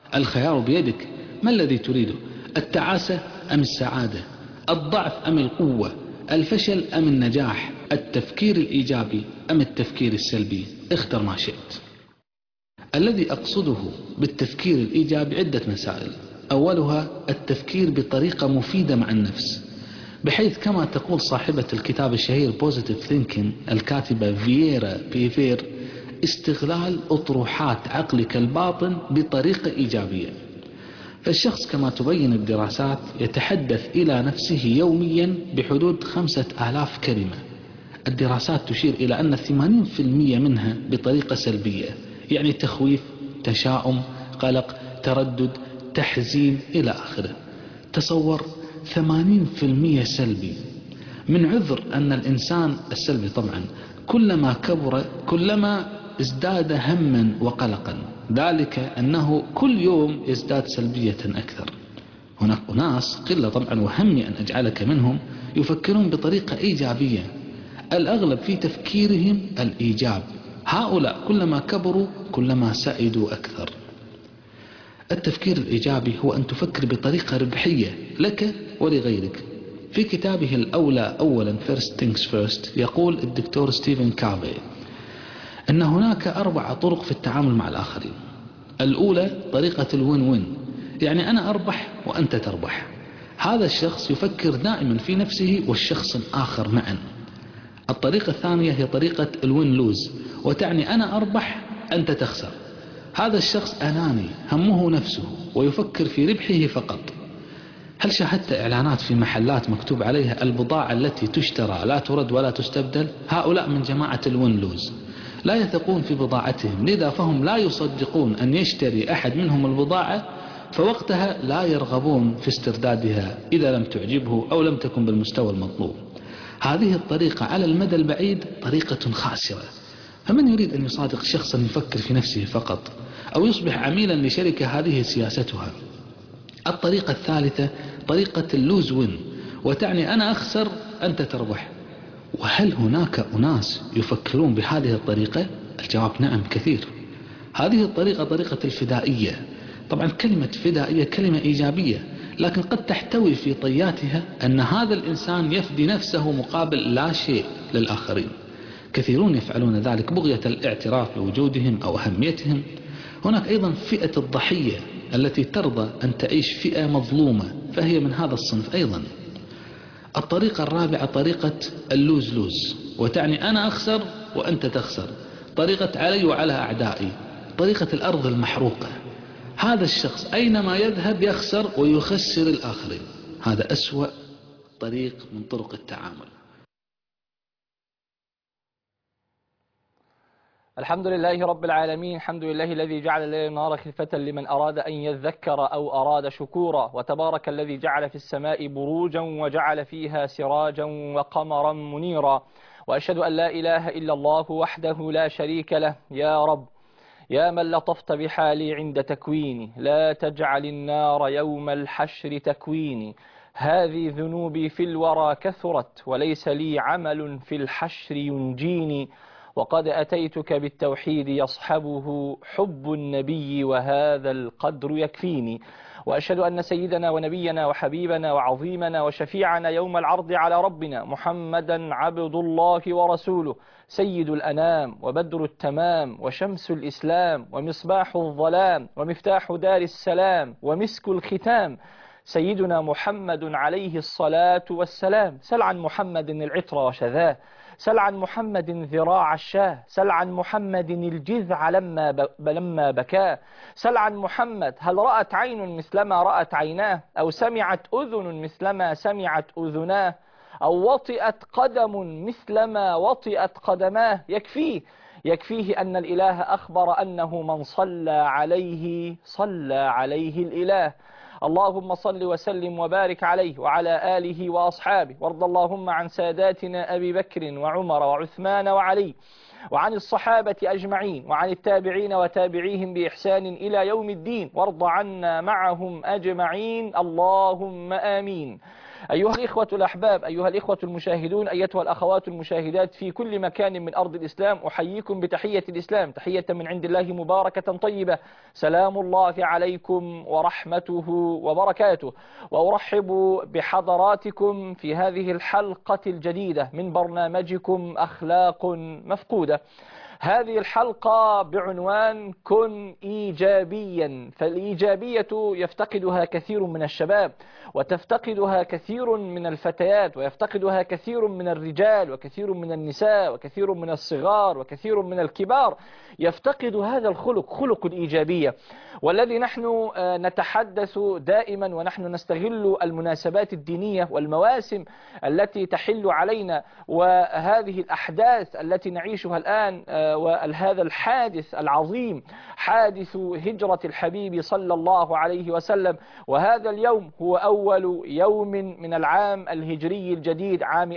الخيار بيدك ما الذي تريده التعاسة أم السعادة الضعف أم القوة الفشل أم النجاح التفكير الإيجابي أم التفكير السلبي اختر ما شئت الذي أقصده بالتفكير الإيجابي عدة مسائل أولها التفكير بطريقة مفيدة مع النفس بحيث كما تقول صاحبة الكتاب الشهير Positive Thinking الكاتبة فييرا بيفير استغلال أطروحات عقلك الباطن بطريقة إيجابية فالشخص كما تبين الدراسات يتحدث إلى نفسه يوميا بحدود خمسة آلاف كلمة الدراسات تشير إلى أن 80% منها بطريقة سلبية يعني تخويف تشاؤم قلق تردد تحزين إلى آخره تصور 80% سلبي من عذر أن الإنسان السلبي طبعا كلما كبر كلما ازداد هما وقلقا ذلك أنه كل يوم يزداد سلبية أكثر هناك أناس قلة طبعا وهمي أن أجعلك منهم يفكرون بطريقة إيجابية الأغلب في تفكيرهم الإيجاب هؤلاء كلما كبروا كلما سعدوا أكثر التفكير الإيجابي هو أن تفكر بطريقة ربحية لك ولغيرك في كتابه الأولى أولا First Things First يقول الدكتور ستيفن كافي أن هناك أربع طرق في التعامل مع الآخرين الأولى طريقة الوين وين يعني أنا أربح وأنت تربح هذا الشخص يفكر دائما في نفسه والشخص الآخر معا الطريقة الثانية هي طريقة الوين لوز وتعني أنا أربح أنت تخسر هذا الشخص أناني همه نفسه ويفكر في ربحه فقط هل شاهدت إعلانات في محلات مكتوب عليها البضاعة التي تشترى لا ترد ولا تستبدل هؤلاء من جماعة الون لوز لا يثقون في بضاعتهم لذا فهم لا يصدقون أن يشتري أحد منهم البضاعة فوقتها لا يرغبون في استردادها إذا لم تعجبه أو لم تكن بالمستوى المطلوب هذه الطريقة على المدى البعيد طريقة خاسرة فمن يريد أن يصادق شخصا يفكر في نفسه فقط أو يصبح عميلا لشركة هذه سياستها الطريقة الثالثة طريقة اللوز وين وتعني أنا أخسر أنت تربح وهل هناك أناس يفكرون بهذه الطريقة الجواب نعم كثير هذه الطريقة طريقة الفدائية طبعا كلمة فدائية كلمة إيجابية لكن قد تحتوي في طياتها أن هذا الإنسان يفدي نفسه مقابل لا شيء للآخرين كثيرون يفعلون ذلك بغية الاعتراف بوجودهم أو أهميتهم هناك أيضا فئة الضحية التي ترضى أن تعيش فئة مظلومة فهي من هذا الصنف أيضا الطريقة الرابعة طريقة اللوز لوز وتعني أنا أخسر وأنت تخسر طريقة علي وعلى أعدائي طريقة الأرض المحروقة هذا الشخص أينما يذهب يخسر ويخسر الآخرين هذا أسوأ طريق من طرق التعامل الحمد لله رب العالمين الحمد لله الذي جعل الليل نهار خلفة لمن أراد أن يذكر أو أراد شكورا وتبارك الذي جعل في السماء بروجا وجعل فيها سراجا وقمرا منيرا وأشهد أن لا إله إلا الله وحده لا شريك له يا رب يا من لطفت بحالي عند تكويني لا تجعل النار يوم الحشر تكويني هذه ذنوبي في الورى كثرت وليس لي عمل في الحشر ينجيني وقد أتيتك بالتوحيد يصحبه حب النبي وهذا القدر يكفيني وأشهد أن سيدنا ونبينا وحبيبنا وعظيمنا وشفيعنا يوم العرض على ربنا محمدا عبد الله ورسوله سيد الأنام وبدر التمام وشمس الإسلام ومصباح الظلام ومفتاح دار السلام ومسك الختام سيدنا محمد عليه الصلاة والسلام سل عن محمد العطر وشذاه سل عن محمد ذراع الشاه سل عن محمد الجذع لما, ب... لما بكاه سل عن محمد هل رأت عين مثلما رأت عيناه أو سمعت أذن مثلما سمعت أذناه أو وطئت قدم مثلما وطئت قدماه يكفيه يكفيه أن الإله أخبر أنه من صلى عليه صلى عليه الإله اللهم صل وسلم وبارك عليه وعلى آله وأصحابه وارض اللهم عن ساداتنا أبي بكر وعمر وعثمان وعلي وعن الصحابة أجمعين وعن التابعين وتابعيهم بإحسان إلى يوم الدين وارض عنا معهم أجمعين اللهم آمين أيها الإخوة الأحباب أيها الإخوة المشاهدون أيتها الأخوات المشاهدات في كل مكان من أرض الإسلام أحييكم بتحية الإسلام تحية من عند الله مباركة طيبة سلام الله عليكم ورحمته وبركاته وأرحب بحضراتكم في هذه الحلقة الجديدة من برنامجكم أخلاق مفقودة هذه الحلقة بعنوان كن إيجابيا فالإيجابية يفتقدها كثير من الشباب وتفتقدها كثير من الفتيات ويفتقدها كثير من الرجال وكثير من النساء وكثير من الصغار وكثير من الكبار يفتقد هذا الخلق خلق الإيجابية والذي نحن نتحدث دائما ونحن نستغل المناسبات الدينية والمواسم التي تحل علينا وهذه الأحداث التي نعيشها الآن وهذا الحادث العظيم حادث هجرة الحبيب صلى الله عليه وسلم وهذا اليوم هو أول يوم من العام الهجري الجديد عام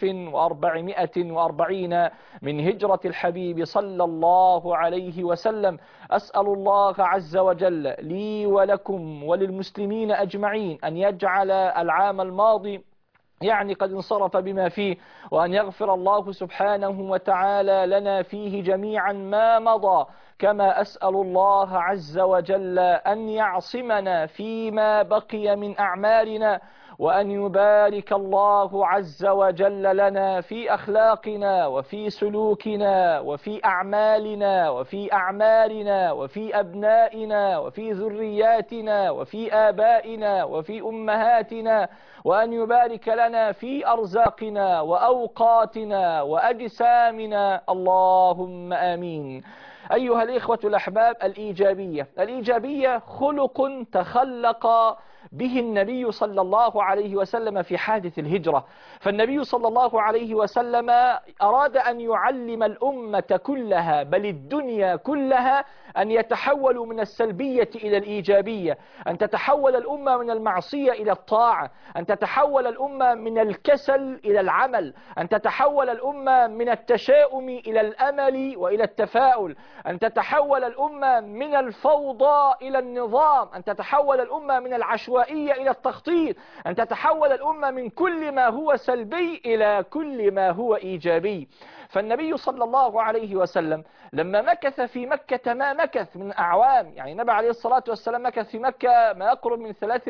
1440 من هجرة الحبيب صلى الله عليه وسلم أسأل الله عز وجل لي ولكم وللمسلمين أجمعين أن يجعل العام الماضي يعني قد انصرف بما فيه وأن يغفر الله سبحانه وتعالى لنا فيه جميعا ما مضى كما أسأل الله عز وجل أن يعصمنا فيما بقي من أعمالنا وأن يبارك الله عز وجل لنا في أخلاقنا وفي سلوكنا وفي أعمالنا وفي أعمالنا وفي أبنائنا وفي ذرياتنا وفي آبائنا وفي أمهاتنا وأن يبارك لنا في أرزاقنا وأوقاتنا وأجسامنا اللهم آمين أيها الإخوة الأحباب الإيجابية الإيجابية خلق تخلق به النبي صلى الله عليه وسلم في حادث الهجرة فالنبي صلى الله عليه وسلم أراد أن يعلم الأمة كلها بل الدنيا كلها أن يتحولوا من السلبية إلى الإيجابية أن تتحول الأمة من المعصية إلى الطاعة أن تتحول الأمة من الكسل إلى العمل أن تتحول الأمة من التشاؤم إلى الأمل وإلى التفاؤل أن تتحول الأمة من الفوضى إلى النظام أن تتحول الأمة من العشوائية إلى التخطيط أن تتحول الأمة من كل ما هو سلبي إلى كل ما هو إيجابي فالنبي صلى الله عليه وسلم لما مكث في مكة ما مكث من أعوام يعني النبي عليه الصلاة والسلام مكث في مكة ما يقرب من ثلاث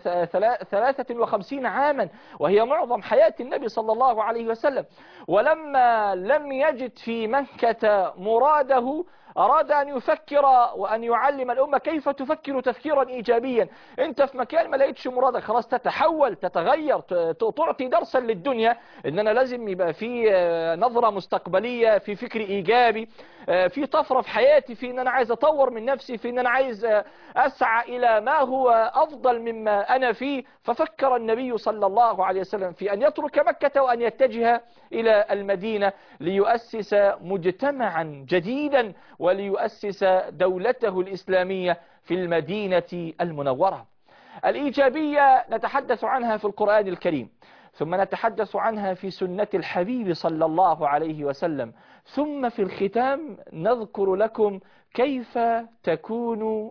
ثلاثة وخمسين عاما وهي معظم حياة النبي صلى الله عليه وسلم ولما لم يجد في مكة مراده أراد أن يفكر وأن يعلم الأمة كيف تفكر تفكيرا إيجابيا أنت في مكان ما لقيتش مرادك خلاص تتحول تتغير تعطي درسا للدنيا إن أنا لازم يبقى في نظرة مستقبلية في فكر إيجابي في طفرة في حياتي في أن أنا عايز أطور من نفسي في أن أنا عايز أسعى إلى ما هو أفضل مما أنا فيه ففكر النبي صلى الله عليه وسلم في أن يترك مكة وأن يتجه إلى المدينة ليؤسس مجتمعا جديدا وليؤسس دولته الإسلامية في المدينة المنورة الإيجابية نتحدث عنها في القرآن الكريم ثم نتحدث عنها في سنة الحبيب صلى الله عليه وسلم ثم في الختام نذكر لكم كيف تكون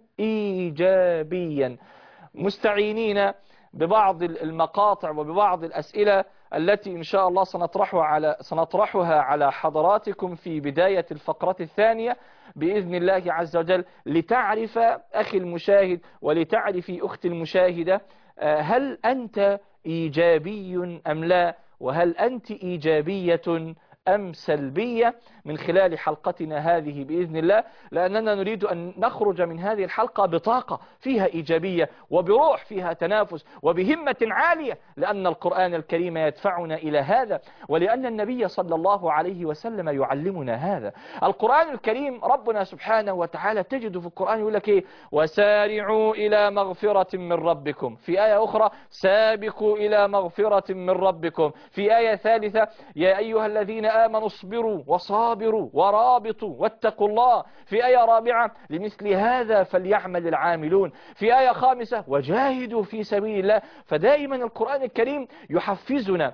إيجابيا مستعينين ببعض المقاطع وببعض الأسئلة التي إن شاء الله سنطرحها على, سنطرحها على حضراتكم في بداية الفقرة الثانية بإذن الله عز وجل لتعرف أخي المشاهد ولتعرفي أختي المشاهدة هل أنت إيجابي أم لا وهل أنت إيجابية أم سلبية من خلال حلقتنا هذه بإذن الله لأننا نريد أن نخرج من هذه الحلقة بطاقة فيها إيجابية وبروح فيها تنافس وبهمة عالية لأن القرآن الكريم يدفعنا إلى هذا ولأن النبي صلى الله عليه وسلم يعلمنا هذا القرآن الكريم ربنا سبحانه وتعالى تجد في القرآن يقول لك إيه وسارعوا إلى مغفرة من ربكم في آية أخرى سابقوا إلى مغفرة من ربكم في آية ثالثة يا أيها الذين آمنوا اصبروا وصابروا ورابطوا واتقوا الله في آية رابعة لمثل هذا فليعمل العاملون في آية خامسة وجاهدوا في سبيل الله فدائما القرآن الكريم يحفزنا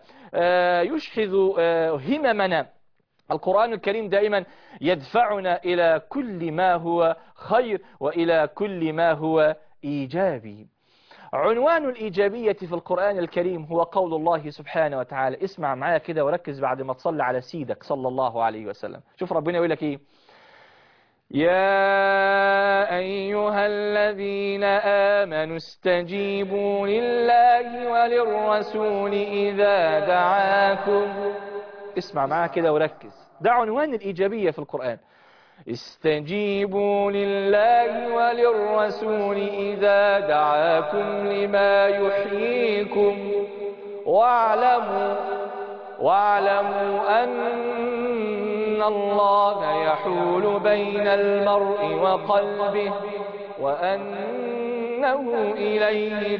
يشحذ هممنا القرآن الكريم دائما يدفعنا إلى كل ما هو خير وإلى كل ما هو إيجابي عنوان الإيجابية في القرآن الكريم هو قول الله سبحانه وتعالى اسمع معايا كده وركز بعد ما تصلي على سيدك صلى الله عليه وسلم شوف ربنا يقول لك ايه يا أيها الذين آمنوا استجيبوا لله وللرسول إذا دعاكم اسمع معايا كده وركز ده عنوان الإيجابية في القرآن استجيبوا لله وللرسول إذا دعاكم لما يحييكم واعلموا واعلموا أن الله يحول بين المرء وقلبه وأنه إليه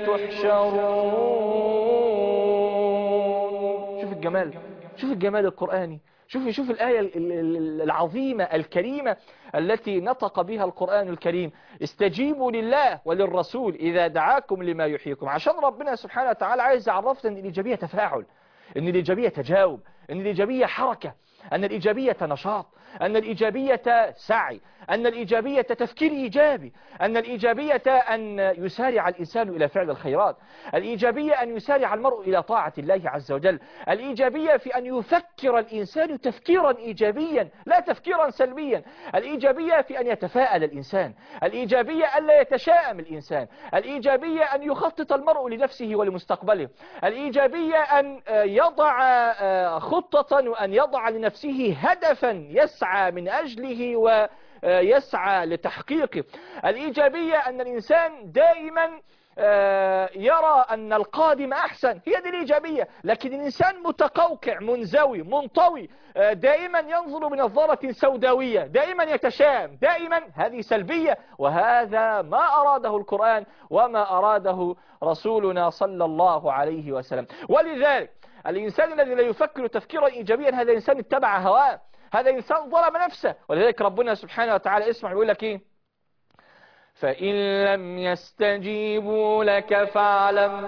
تحشرون شوف الجمال شوف الجمال القرآني شوف شوف الآية العظيمة الكريمة التي نطق بها القرآن الكريم استجيبوا لله وللرسول إذا دعاكم لما يحييكم عشان ربنا سبحانه وتعالى عايز يعرفنا أن الإيجابية تفاعل أن الإيجابية تجاوب أن الإيجابية حركة أن الإيجابية نشاط أن الإيجابية سعي أن الإيجابية تفكير إيجابي أن الإيجابية أن يسارع الإنسان إلى فعل الخيرات الإيجابية أن يسارع المرء إلى طاعة الله عز وجل الإيجابية في أن يفكر الإنسان تفكيرا إيجابيا لا تفكيرا سلبيا الإيجابية في أن يتفاءل الإنسان الإيجابية ألا يتشائم الإنسان الإيجابية أن يخطط المرء لنفسه ولمستقبله الإيجابية أن يضع خطة وأن يضع لنفسه هدفا يسعى من أجله و يسعى لتحقيقه الإيجابية أن الإنسان دائما يرى أن القادم أحسن هي دي الإيجابية لكن الإنسان متقوقع منزوي منطوي دائما ينظر بنظارة سوداوية دائما يتشائم دائما هذه سلبية وهذا ما أراده القرآن وما أراده رسولنا صلى الله عليه وسلم ولذلك الإنسان الذي لا يفكر تفكيرا إيجابيا هذا الإنسان اتبع هواه هذا إنسان ظلم نفسه ولذلك ربنا سبحانه وتعالى اسمع يقول لك إيه فإن لم يستجيبوا لك فاعلم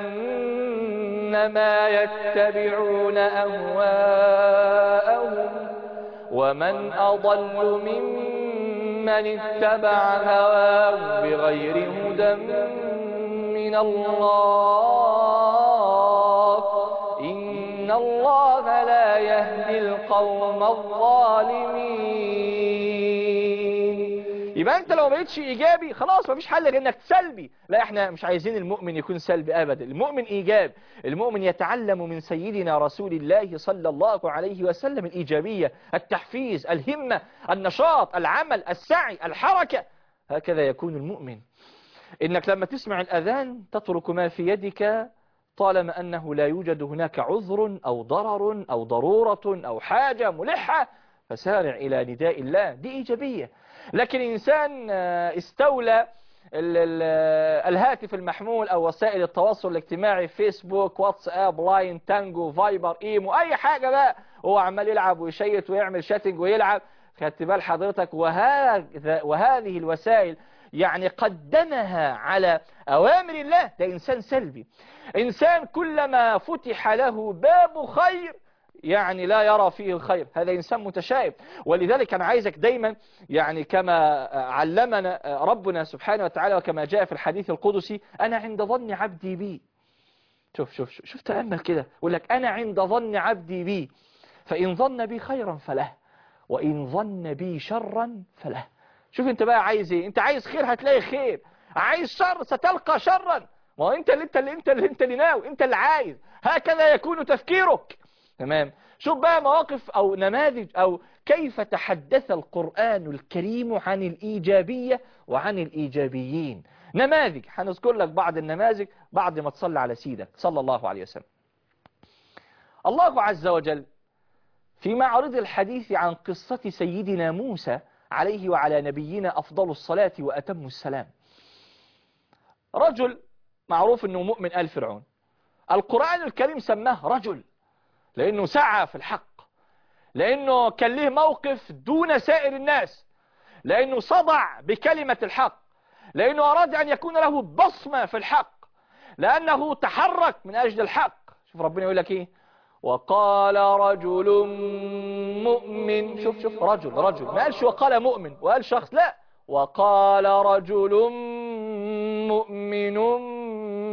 أنما يتبعون أهواءهم ومن أضل ممن اتبع هواه بغير هدى من الله إن الله لا يهدي القوم الظالمين يبقى انت لو ما بقتش ايجابي خلاص مفيش حل غير انك سلبي لا احنا مش عايزين المؤمن يكون سلبي ابدا المؤمن ايجاب المؤمن يتعلم من سيدنا رسول الله صلى الله عليه وسلم الايجابيه التحفيز الهمه النشاط العمل السعي الحركه هكذا يكون المؤمن انك لما تسمع الاذان تترك ما في يدك طالما أنه لا يوجد هناك عذر أو ضرر أو ضرورة أو حاجة ملحة فسارع إلى نداء الله دي إيجابية لكن إنسان استولى الهاتف المحمول أو وسائل التواصل الاجتماعي فيسبوك واتساب لاين تانجو فايبر إيمو أي حاجة بقى هو عمال يلعب ويشيت ويعمل شاتنج ويلعب خدت بال حضرتك وهذا وهذه الوسائل يعني قدمها على أوامر الله ده إنسان سلبي إنسان كلما فتح له باب خير يعني لا يرى فيه الخير هذا إنسان متشائم ولذلك أنا عايزك دايما يعني كما علمنا ربنا سبحانه وتعالى وكما جاء في الحديث القدسي أنا عند ظن عبدي بي شوف شوف شوف, شوف تأمل كده يقول لك أنا عند ظن عبدي بي فإن ظن بي خيرا فله وإن ظن بي شرا فله شوف انت بقى عايز ايه انت عايز خير هتلاقي خير عايز شر ستلقى شرا ما هو انت اللي انت اللي انت اللي انت اللي ناوي انت اللي عايز هكذا يكون تفكيرك تمام شوف بقى مواقف او نماذج او كيف تحدث القرآن الكريم عن الإيجابية وعن الإيجابيين نماذج هنذكر لك بعض النماذج بعد ما تصلي على سيدك صلى الله عليه وسلم الله عز وجل في معرض الحديث عن قصة سيدنا موسى عليه وعلى نبينا أفضل الصلاة وأتم السلام رجل معروف أنه مؤمن آل فرعون القرآن الكريم سماه رجل لأنه سعى في الحق لأنه كان له موقف دون سائر الناس لأنه صدع بكلمة الحق لأنه أراد أن يكون له بصمة في الحق لأنه تحرك من أجل الحق شوف ربنا يقول لك إيه وقال رجل مؤمن شوف شوف رجل رجل ما قالش وقال مؤمن وقال شخص لا وقال رجل مؤمن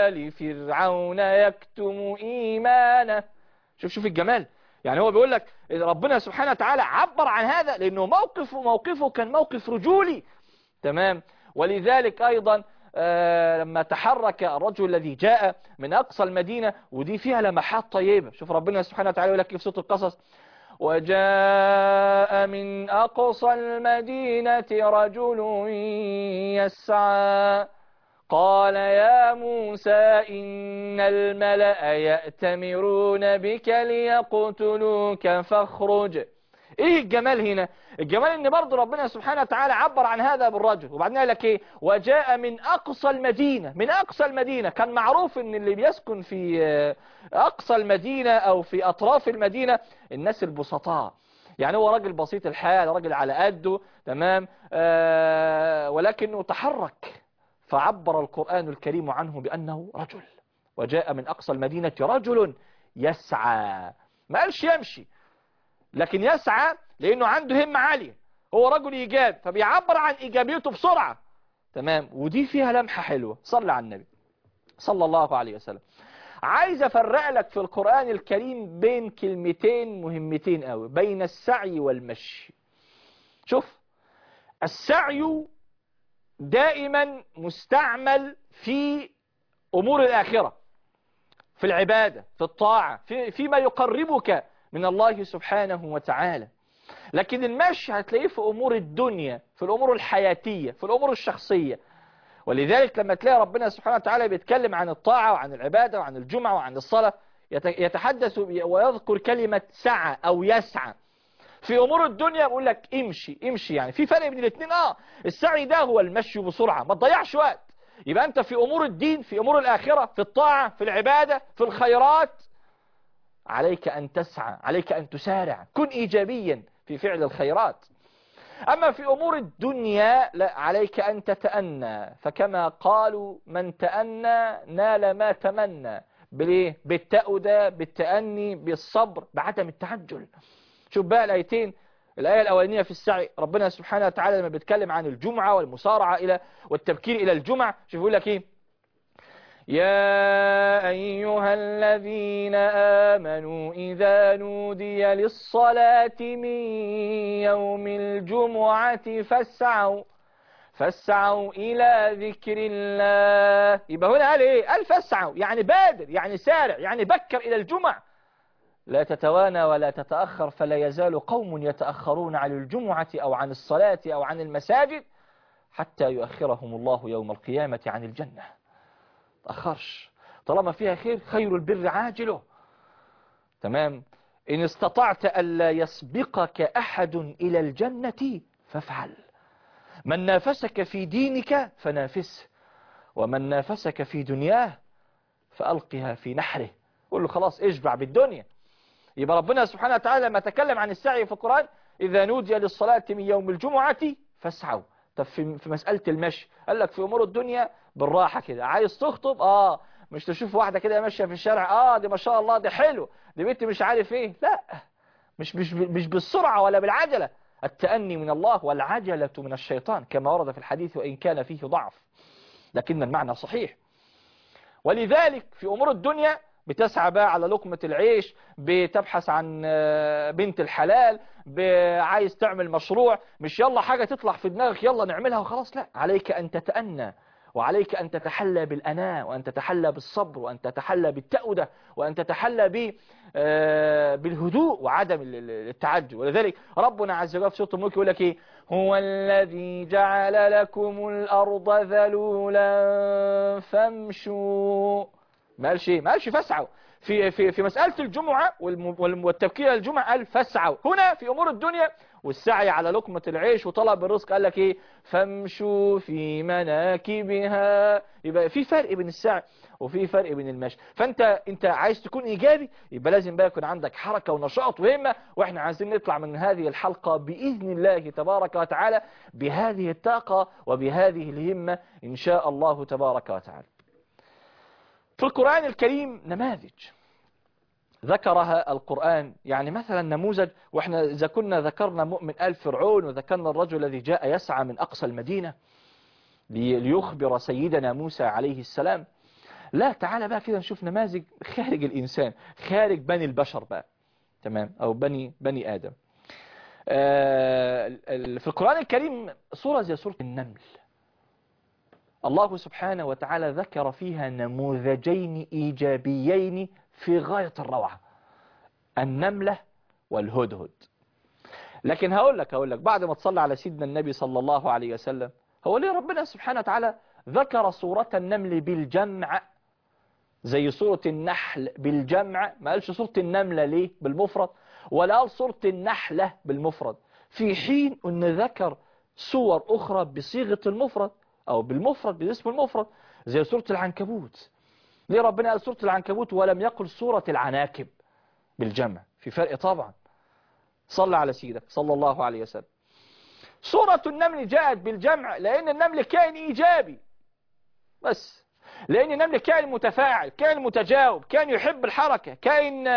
آل فرعون يكتم إيمانه شوف شوف الجمال يعني هو بيقول لك ربنا سبحانه وتعالى عبر عن هذا لأنه موقفه موقفه كان موقف رجولي تمام ولذلك أيضا آه لما تحرك الرجل الذي جاء من أقصى المدينة ودي فيها لمحات طيبة شوف ربنا سبحانه وتعالى يقول لك في سورة القصص وجاء من أقصى المدينة رجل يسعى قال يا موسى إن الملأ يأتمرون بك ليقتلوك فاخرج ايه الجمال هنا الجمال ان برضه ربنا سبحانه وتعالى عبر عن هذا بالرجل وبعدين قال لك ايه وجاء من اقصى المدينة من اقصى المدينة كان معروف ان اللي بيسكن في اقصى المدينة او في اطراف المدينة الناس البسطاء يعني هو راجل بسيط الحال راجل على قده تمام آه ولكنه تحرك فعبر القرآن الكريم عنه بأنه رجل وجاء من أقصى المدينة رجل يسعى ما قالش يمشي لكن يسعى لأنه عنده همة عالية هو رجل إيجاب فبيعبر عن إيجابيته بسرعة تمام ودي فيها لمحة حلوة صلى على النبي صلى الله عليه وسلم عايز أفرق لك في القرآن الكريم بين كلمتين مهمتين قوي بين السعي والمشي شوف السعي دائما مستعمل في أمور الآخرة في العبادة في الطاعة في فيما يقربك من الله سبحانه وتعالى لكن المشي هتلاقيه في أمور الدنيا في الأمور الحياتية في الأمور الشخصية ولذلك لما تلاقي ربنا سبحانه وتعالى بيتكلم عن الطاعة وعن العبادة وعن الجمعة وعن الصلاة يتحدث ويذكر كلمة سعى أو يسعى في امور الدنيا بقول لك امشي امشي يعني في فرق بين الاثنين اه السعي ده هو المشي بسرعة ما تضيعش وقت يبقى انت في امور الدين في امور الاخرة في الطاعة في العبادة في الخيرات عليك ان تسعى عليك ان تسارع كن ايجابيا في فعل الخيرات اما في امور الدنيا لا عليك ان تتأنى فكما قالوا من تأنى نال ما تمنى بالايه بالتأودة بالتأني بالصبر بعدم التعجل شوف بقى الآيتين الآية الأولانية في السعي ربنا سبحانه وتعالى لما بيتكلم عن الجمعة والمسارعة إلى والتبكير إلى الجمعة شوف يقول لك إيه يا أيها الذين آمنوا إذا نودي للصلاة من يوم الجمعة فاسعوا فاسعوا إلى ذكر الله يبقى هنا قال إيه قال فاسعوا يعني بادر يعني سارع يعني بكر إلى الجمعة لا تتوانى ولا تتأخر فلا يزال قوم يتأخرون عن الجمعة أو عن الصلاة أو عن المساجد حتى يؤخرهم الله يوم القيامة عن الجنة تأخرش طالما فيها خير خير البر عاجله تمام إن استطعت ألا يسبقك أحد إلى الجنة فافعل من نافسك في دينك فنافسه ومن نافسك في دنياه فألقها في نحره قل له خلاص اشبع بالدنيا يبقى ربنا سبحانه وتعالى لما تكلم عن السعي في القرآن إذا نودي للصلاة من يوم الجمعة فاسعوا طب في في مسألة المشي قال لك في أمور الدنيا بالراحة كده عايز تخطب آه مش تشوف واحدة كده ماشية في الشارع آه دي ما شاء الله دي حلو دي بنت مش عارف إيه لا مش مش مش بالسرعة ولا بالعجلة التأني من الله والعجلة من الشيطان كما ورد في الحديث وإن كان فيه ضعف لكن المعنى صحيح ولذلك في أمور الدنيا بتسعى بقى على لقمة العيش بتبحث عن بنت الحلال عايز تعمل مشروع مش يلا حاجة تطلع في دماغك يلا نعملها وخلاص لا عليك أن تتأنى وعليك أن تتحلى بالأناة وأن تتحلى بالصبر وأن تتحلى بالتأودة وأن تتحلى ب بالهدوء وعدم التعجل ولذلك ربنا عز وجل في سورة الملك يقول لك إيه هو الذي جعل لكم الأرض ذلولا فامشوا ما قالش ايه ما قالش فاسعوا في في في مسألة الجمعة والتبكير الجمعة قال فاسعوا هنا في أمور الدنيا والسعي على لقمة العيش وطلب الرزق قال لك ايه فامشوا في مناكبها يبقى في فرق بين السعي وفي فرق بين المشي فانت انت عايز تكون ايجابي يبقى لازم بقى يكون عندك حركة ونشاط وهمة واحنا عايزين نطلع من هذه الحلقة بإذن الله تبارك وتعالى بهذه الطاقة وبهذه الهمة إن شاء الله تبارك وتعالى في القرآن الكريم نماذج ذكرها القرآن يعني مثلا نموذج واحنا إذا كنا ذكرنا مؤمن آل فرعون وذكرنا الرجل الذي جاء يسعى من أقصى المدينة ليخبر سيدنا موسى عليه السلام لا تعالى بقى كده نشوف نماذج خارج الإنسان خارج بني البشر بقى تمام أو بني بني آدم في القرآن الكريم صورة زي صورة النمل الله سبحانه وتعالى ذكر فيها نموذجين إيجابيين في غاية الروعة النملة والهدهد لكن هقول لك هقول لك بعد ما تصلي على سيدنا النبي صلى الله عليه وسلم هو ليه ربنا سبحانه وتعالى ذكر صورة النمل بالجمع زي صورة النحل بالجمع ما قالش صورة النملة ليه بالمفرد ولا قال صورة النحلة بالمفرد في حين أن ذكر صور أخرى بصيغة المفرد أو بالمفرد باسم المفرد زي صورة العنكبوت ليه ربنا قال صورة العنكبوت ولم يقل صورة العناكب بالجمع في فرق طبعا صلى على سيدك صلى الله عليه وسلم صورة النمل جاءت بالجمع لأن النمل كائن إيجابي بس لأن النمل كائن متفاعل كائن متجاوب كائن يحب الحركة كائن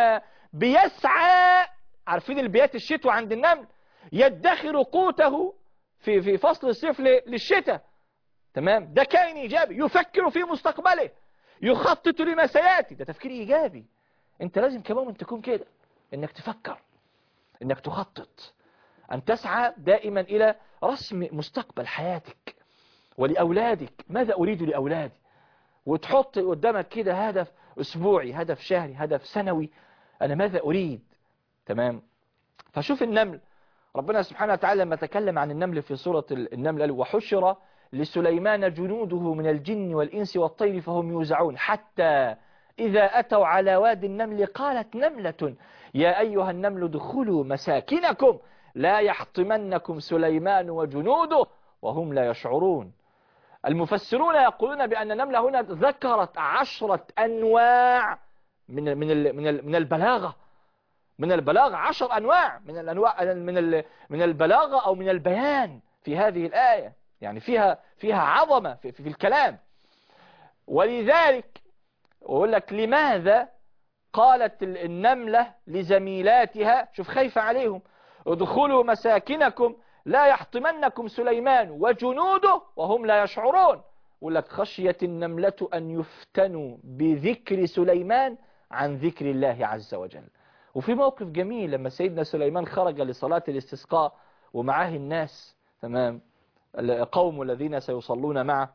بيسعى عارفين البيات الشتوى عند النمل يدخر قوته في في فصل الصيف للشتاء تمام ده كائن إيجابي يفكر في مستقبله يخطط لما سيأتي ده تفكير إيجابي انت لازم كمان تكون كده انك تفكر انك تخطط ان تسعى دائما الى رسم مستقبل حياتك ولأولادك ماذا أريد لأولادي وتحط قدامك كده هدف أسبوعي هدف شهري هدف سنوي أنا ماذا أريد تمام فشوف النمل ربنا سبحانه وتعالى لما تكلم عن النمل في سورة النمل قال وحشر لسليمان جنوده من الجن والإنس والطير فهم يوزعون حتى إذا أتوا على واد النمل قالت نملة يا أيها النمل ادخلوا مساكنكم لا يحطمنكم سليمان وجنوده وهم لا يشعرون المفسرون يقولون بأن النملة هنا ذكرت عشرة أنواع من من من من البلاغة من البلاغة عشر أنواع من الأنواع من من البلاغة أو من البيان في هذه الآية يعني فيها فيها عظمة في, في الكلام ولذلك أقول لك لماذا قالت النملة لزميلاتها شوف خايفة عليهم ادخلوا مساكنكم لا يحطمنكم سليمان وجنوده وهم لا يشعرون يقول لك خشية النملة أن يفتنوا بذكر سليمان عن ذكر الله عز وجل وفي موقف جميل لما سيدنا سليمان خرج لصلاة الاستسقاء ومعاه الناس تمام القوم الذين سيصلون معه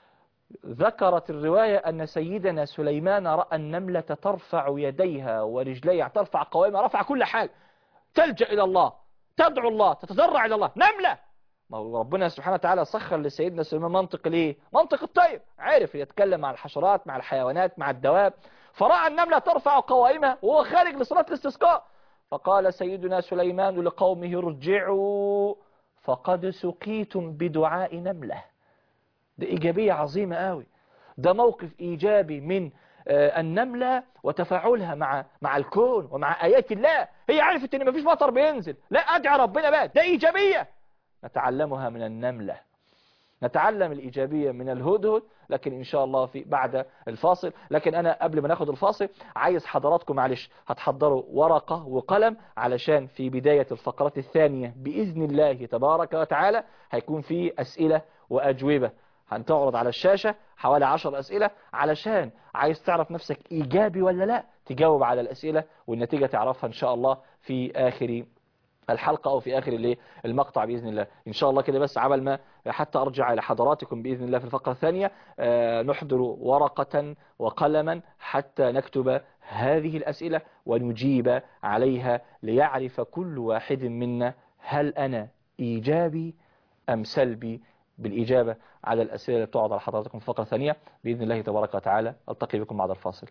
ذكرت الرواية أن سيدنا سليمان رأى النملة ترفع يديها ورجليها ترفع قوائمها رفع كل حاجة تلجأ إلى الله تدعو الله تتضرع إلى الله نملة ما هو ربنا سبحانه وتعالى سخر لسيدنا سليمان منطق ليه منطق الطير عارف يتكلم مع الحشرات مع الحيوانات مع الدواب فرأى النملة ترفع قوائمها وهو خارج لصلاة الاستسقاء فقال سيدنا سليمان لقومه ارجعوا فقد سقيتم بدعاء نملة ده إيجابية عظيمة قوي ده موقف إيجابي من النملة وتفاعلها مع مع الكون ومع آيات الله هي عرفت ان مفيش مطر بينزل لا ادعي ربنا بقى ده إيجابية نتعلمها من النملة نتعلم الإيجابية من الهدهد لكن إن شاء الله في بعد الفاصل لكن أنا قبل ما ناخد الفاصل عايز حضراتكم معلش هتحضروا ورقة وقلم علشان في بداية الفقرات الثانية بإذن الله تبارك وتعالى هيكون في أسئلة وأجوبة هنتعرض على الشاشة حوالي عشر أسئلة علشان عايز تعرف نفسك إيجابي ولا لا تجاوب على الأسئلة والنتيجة تعرفها إن شاء الله في آخر الحلقة أو في آخر المقطع بإذن الله إن شاء الله كده بس عمل ما حتى أرجع إلى حضراتكم بإذن الله في الفقرة الثانية نحضر ورقة وقلما حتى نكتب هذه الأسئلة ونجيب عليها ليعرف كل واحد منا هل أنا إيجابي أم سلبي بالإجابة على الأسئلة التي تعرض على حضراتكم في الفقرة الثانية بإذن الله تبارك وتعالى ألتقي بكم بعد الفاصل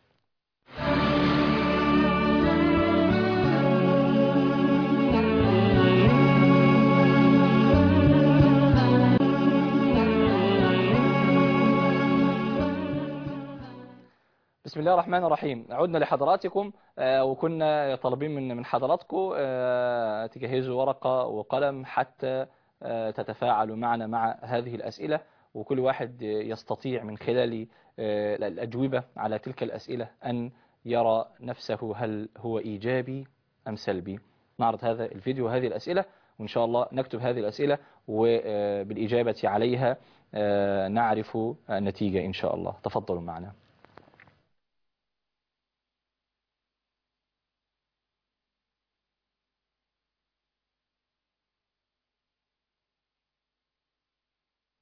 بسم الله الرحمن الرحيم عدنا لحضراتكم وكنا طالبين من من حضراتكم تجهزوا ورقة وقلم حتى تتفاعلوا معنا مع هذه الأسئلة وكل واحد يستطيع من خلال الأجوبة على تلك الأسئلة أن يرى نفسه هل هو إيجابي أم سلبي نعرض هذا الفيديو وهذه الأسئلة وإن شاء الله نكتب هذه الأسئلة وبالإجابة عليها نعرف النتيجة إن شاء الله تفضلوا معنا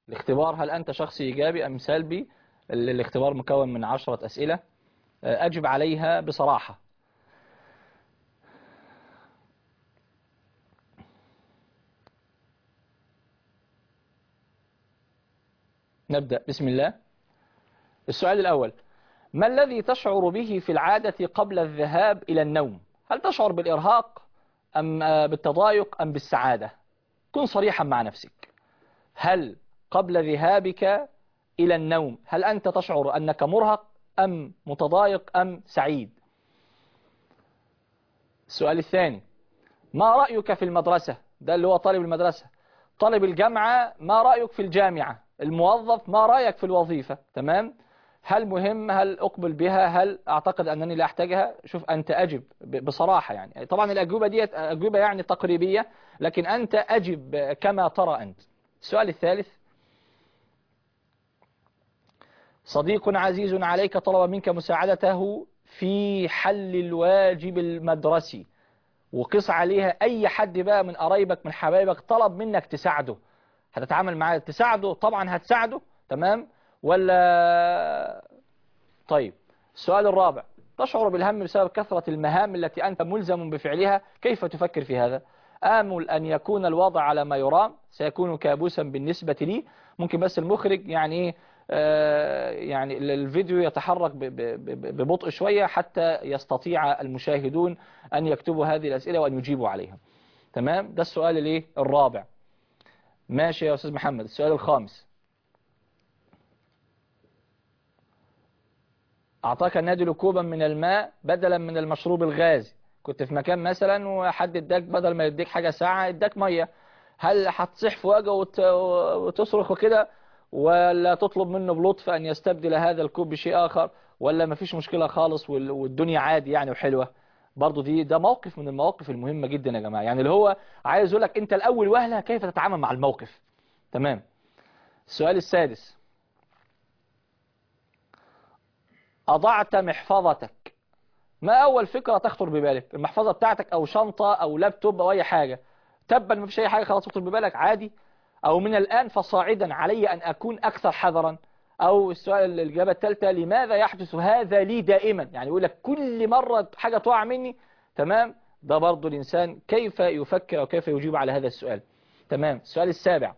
الاختبار هل أنت شخص إيجابي أم سلبي ال- الاختبار مكون من عشرة أسئلة آه، أجب عليها بصراحة نبدأ بسم الله السؤال الأول ما الذي تشعر به في العادة قبل الذهاب إلى النوم هل تشعر بالإرهاق أم آه، بالتضايق أم بالسعادة كن صريحا مع نفسك هل قبل ذهابك إلى النوم هل أنت تشعر أنك مرهق أم متضايق أم سعيد السؤال الثاني ما رأيك في المدرسة ده اللي هو طالب المدرسة طالب الجامعة ما رأيك في الجامعة الموظف ما رأيك في الوظيفة تمام هل مهم هل أقبل بها هل أعتقد أنني لا أحتاجها شوف أنت أجب ب- بصراحة يعني طبعا الأجوبة دي أجوبة يعني تقريبية لكن أنت أجب كما ترى أنت السؤال الثالث صديق عزيز عليك طلب منك مساعدته في حل الواجب المدرسي وقس عليها أي حد بقى من قرايبك من حبايبك طلب منك تساعده هتتعامل معاه تساعده طبعا هتساعده تمام ولا طيب السؤال الرابع تشعر بالهم بسبب كثرة المهام التي أنت ملزم بفعلها كيف تفكر في هذا آمل أن يكون الوضع على ما يرام سيكون كابوسا بالنسبة لي ممكن بس المخرج يعني إيه آه، يعني ال- الفيديو يتحرك ب- ب- ب- ببطء شوية حتى يستطيع المشاهدون أن يكتبوا هذه الأسئلة وأن يجيبوا عليها تمام ده السؤال الايه الرابع ماشي يا أستاذ محمد السؤال الخامس أعطاك النادي ركوبا من الماء بدلا من المشروب الغازي كنت في مكان مثلا وحد اداك بدل ما يديك حاجة ساعة اداك مية هل هتصيح في وجهه وت- وتصرخ وكده ولا تطلب منه بلطف أن يستبدل هذا الكوب بشيء آخر ولا مفيش مشكلة خالص وال- والدنيا عادي يعني وحلوة برضو دي ده موقف من المواقف المهمة جدا يا جماعة يعني اللي هو عايز يقول لك انت الأول وهلة كيف تتعامل مع الموقف تمام السؤال السادس أضعت محفظتك ما أول فكرة تخطر ببالك المحفظة بتاعتك أو شنطة أو لابتوب أو أي حاجة تبا ما فيش أي حاجة خلاص تخطر ببالك عادي أو من الآن فصاعدا علي أن أكون أكثر حذرا أو السؤال الإجابة الثالثة لماذا يحدث هذا لي دائما يعني يقول لك كل مرة حاجة تقع مني تمام ده برضو الإنسان كيف يفكر أو كيف يجيب على هذا السؤال تمام السؤال السابع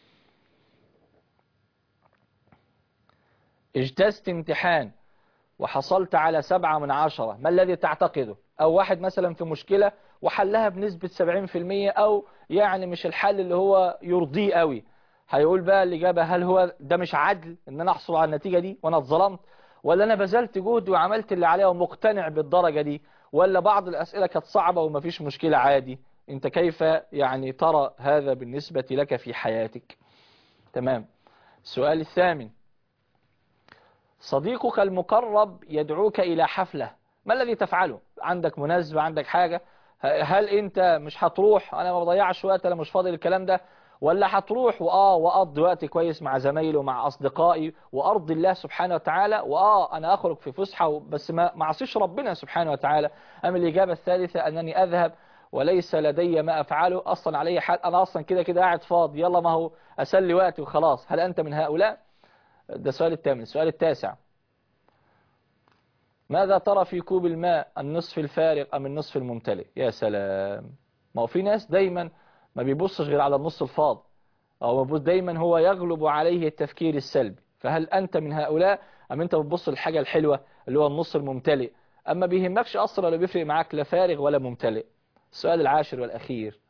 اجتزت امتحان وحصلت على سبعة من عشرة ما الذي تعتقده أو واحد مثلا في مشكلة وحلها بنسبة 70% أو يعني مش الحل اللي هو يرضيه قوي هيقول بقى الإجابة هل هو ده مش عدل ان انا احصل على النتيجة دي وانا اتظلمت ولا انا بذلت جهد وعملت اللي عليه ومقتنع بالدرجة دي ولا بعض الأسئلة كانت صعبة ومفيش مشكلة عادي انت كيف يعني ترى هذا بالنسبة لك في حياتك تمام السؤال الثامن صديقك المقرب يدعوك إلى حفلة ما الذي تفعله عندك مناسبة عندك حاجة هل انت مش هتروح انا ما بضيعش وقت انا مش فاضي الكلام ده ولا هتروح واه واقضي وقت كويس مع زمايلي ومع اصدقائي وارضي الله سبحانه وتعالى واه انا اخرج في فسحه بس ما ما اعصيش ربنا سبحانه وتعالى ام الاجابه الثالثه انني اذهب وليس لدي ما افعله اصلا علي حال انا اصلا كده كده قاعد فاضي يلا ما هو اسلي وقتي وخلاص هل انت من هؤلاء ده السؤال الثامن السؤال التاسع ماذا ترى في كوب الماء النصف الفارغ أم النصف الممتلئ يا سلام ما هو في ناس دايما ما بيبصش غير على النص الفاضي أو بيبص دايما هو يغلب عليه التفكير السلبي فهل أنت من هؤلاء أم أنت بتبص للحاجة الحلوة اللي هو النص الممتلئ أما بيهمكش أصلا ولا بيفرق معاك لا فارغ ولا ممتلئ السؤال العاشر والأخير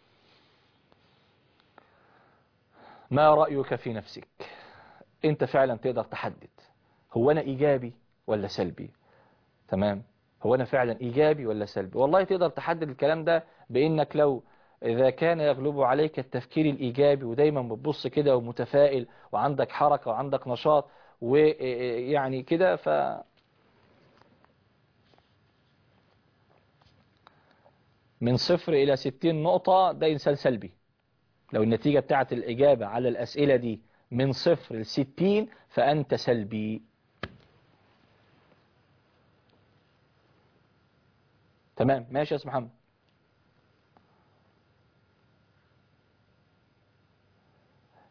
ما رأيك في نفسك أنت فعلا تقدر تحدد هو أنا إيجابي ولا سلبي تمام هو أنا فعلا إيجابي ولا سلبي والله تقدر تحدد الكلام ده بإنك لو إذا كان يغلب عليك التفكير الإيجابي ودايما بتبص كده ومتفائل وعندك حركة وعندك نشاط ويعني كده ف من صفر إلى ستين نقطة ده إنسان سلبي لو النتيجة بتاعت الإجابة على الأسئلة دي من صفر لستين فأنت سلبي تمام ماشي يا أستاذ محمد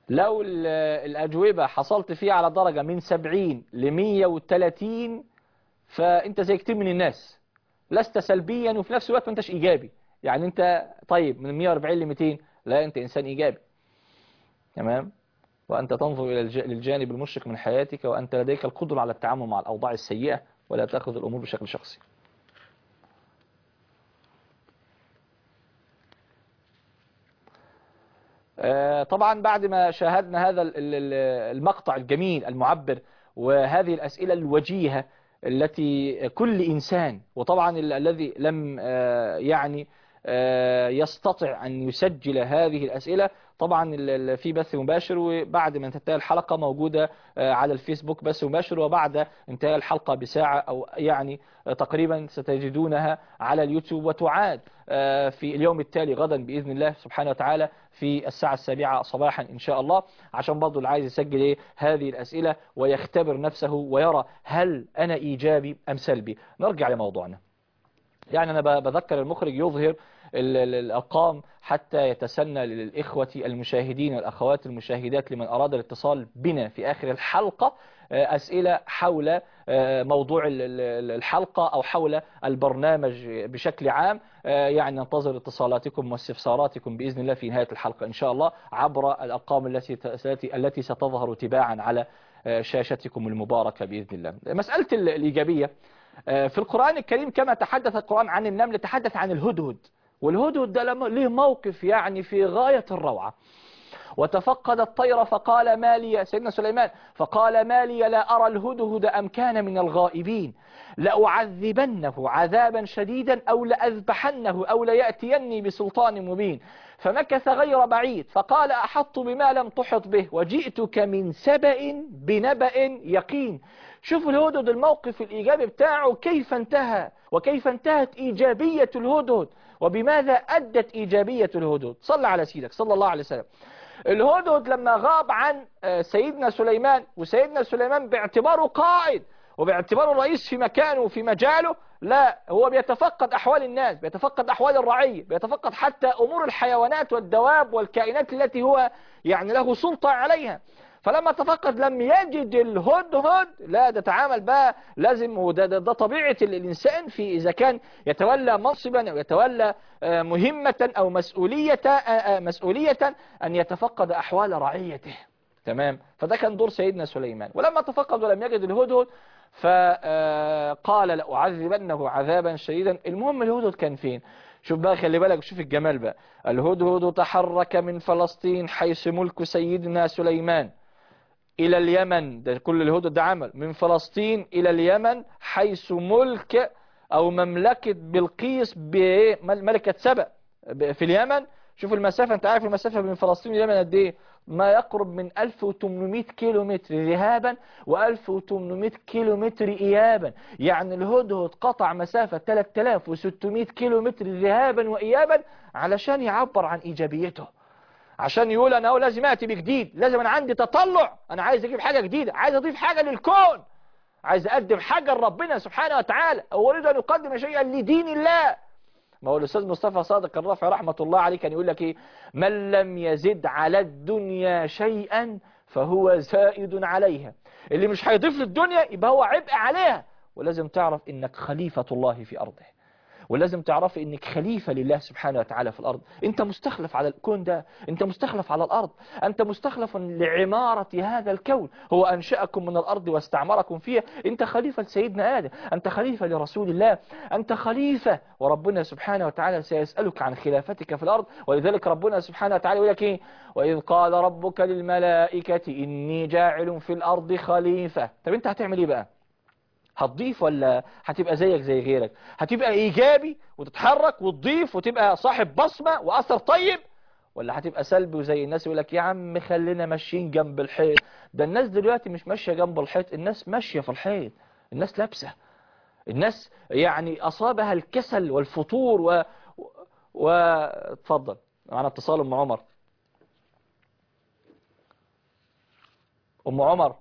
لو ال- الأجوبة حصلت فيها على درجة من 70 ل 130 فأنت زي كتير من الناس لست سلبيا وفي نفس الوقت ما انتش إيجابي يعني أنت طيب من 140 ل 200 لا أنت إنسان إيجابي تمام وأنت تنظر إلى الج- للجانب المشرق من حياتك وأنت لديك القدرة على التعامل مع الأوضاع السيئة ولا تأخذ الأمور بشكل شخصي آه، طبعا بعد ما شاهدنا هذا ال- ال- المقطع الجميل المعبر وهذه الأسئلة الوجيهة التي كل إنسان وطبعا ال- الذي لم آه، يعني آه، يستطع أن يسجل هذه الأسئلة طبعا ال- ال- في بث مباشر وبعد ما تنتهي الحلقة موجودة آه، على الفيسبوك بث مباشر وبعد انتهاء الحلقة بساعة أو يعني آه، تقريبا ستجدونها على اليوتيوب وتعاد آه، في اليوم التالي غدا بإذن الله سبحانه وتعالى في الساعة السابعة صباحا إن شاء الله عشان برضه اللي عايز يسجل إيه هذه الأسئلة ويختبر نفسه ويرى هل أنا إيجابي أم سلبي نرجع لموضوعنا يعني أنا ب- بذكر المخرج يظهر ال- ال- الأرقام حتى يتسنى للإخوة المشاهدين والأخوات المشاهدات لمن أراد الاتصال بنا في آخر الحلقة آه، أسئلة حول آه، موضوع ال- ال- الحلقة أو حول البرنامج بشكل عام آه، يعني ننتظر اتصالاتكم واستفساراتكم بإذن الله في نهاية الحلقة إن شاء الله عبر الأرقام التي التي التي ستظهر تباعا على آه، شاشتكم المباركة بإذن الله مسألة ال- الإيجابية آه، في القرآن الكريم كما تحدث القرآن عن النمل تحدث عن الهدهد والهدهد ده لم- له موقف يعني في غاية الروعة وتفقد الطير فقال ما لي سيدنا سليمان فقال ما لي لا أرى الهدهد أم كان من الغائبين لأعذبنه عذابا شديدا أو لأذبحنه أو ليأتيني بسلطان مبين فمكث غير بعيد فقال أحط بما لم تحط به وجئتك من سبأ بنبأ يقين شوف الهدهد الموقف الإيجابي بتاعه كيف انتهى وكيف انتهت إيجابية الهدهد وبماذا أدت إيجابية الهدهد صلى على سيدك صلى الله عليه وسلم الهدهد لما غاب عن آه، سيدنا سليمان وسيدنا سليمان باعتباره قائد وباعتباره رئيس في مكانه وفي مجاله لا هو بيتفقد أحوال الناس بيتفقد أحوال الرعية بيتفقد حتى أمور الحيوانات والدواب والكائنات التي هو يعني له سلطة عليها فلما تفقد لم يجد الهدهد لا ده تعامل بقى لازم وده ده, ده طبيعة ال- الإنسان في إذا كان يتولى منصبا أو يتولى آه، مهمة أو مسؤولية آه، آه، مسؤولية أن يتفقد أحوال رعيته تمام فده كان دور سيدنا سليمان ولما تفقد ولم يجد الهدهد فقال لأعذبنه عذابا شديدا المهم الهدهد كان فين شوف بقى خلي بالك شوف الجمال بقى الهدهد تحرك من فلسطين حيث ملك سيدنا سليمان إلى اليمن ده كل الهدهد ده عمل من فلسطين إلى اليمن حيث ملك أو مملكة بلقيس بملكة سبأ ب- في اليمن شوف المسافة أنت عارف المسافة بين فلسطين واليمن قد إيه ما يقرب من 1800 كيلو متر ذهابا و1800 كيلو متر إيابا يعني الهدهد قطع مسافة 3600 كيلو متر ذهابا وإيابا علشان يعبر عن إيجابيته عشان يقول انا هو لازم اتي بجديد لازم انا عندي تطلع انا عايز اجيب حاجة جديدة عايز اضيف حاجة للكون عايز اقدم حاجة لربنا سبحانه وتعالى اريد ان اقدم شيئا لدين الله ما هو الاستاذ مصطفى صادق الرافع رحمة الله عليه كان يقول لك ايه من لم يزد على الدنيا شيئا فهو زائد عليها اللي مش هيضيف للدنيا يبقى هو عبء عليها ولازم تعرف انك خليفة الله في ارضه ولازم تعرفي انك خليفة لله سبحانه وتعالى في الارض انت مستخلف على الكون ده انت مستخلف على الارض انت مستخلف لعمارة هذا الكون هو انشأكم من الارض واستعمركم فيها انت خليفة لسيدنا ادم انت خليفة لرسول الله انت خليفة وربنا سبحانه وتعالى سيسألك عن خلافتك في الارض ولذلك ربنا سبحانه وتعالى يقول لك ايه واذ قال ربك للملائكة اني جاعل في الارض خليفة طب انت هتعمل ايه بقى هتضيف ولا هتبقى زيك زي غيرك هتبقى ايجابي وتتحرك وتضيف وتبقى صاحب بصمة واثر طيب ولا هتبقى سلبي وزي الناس يقول لك يا عم خلينا ماشيين جنب الحيط ده الناس دلوقتي مش ماشية جنب الحيط الناس ماشية في الحيط الناس لابسة الناس يعني اصابها الكسل والفتور و واتفضل معنا اتصال ام عمر ام عمر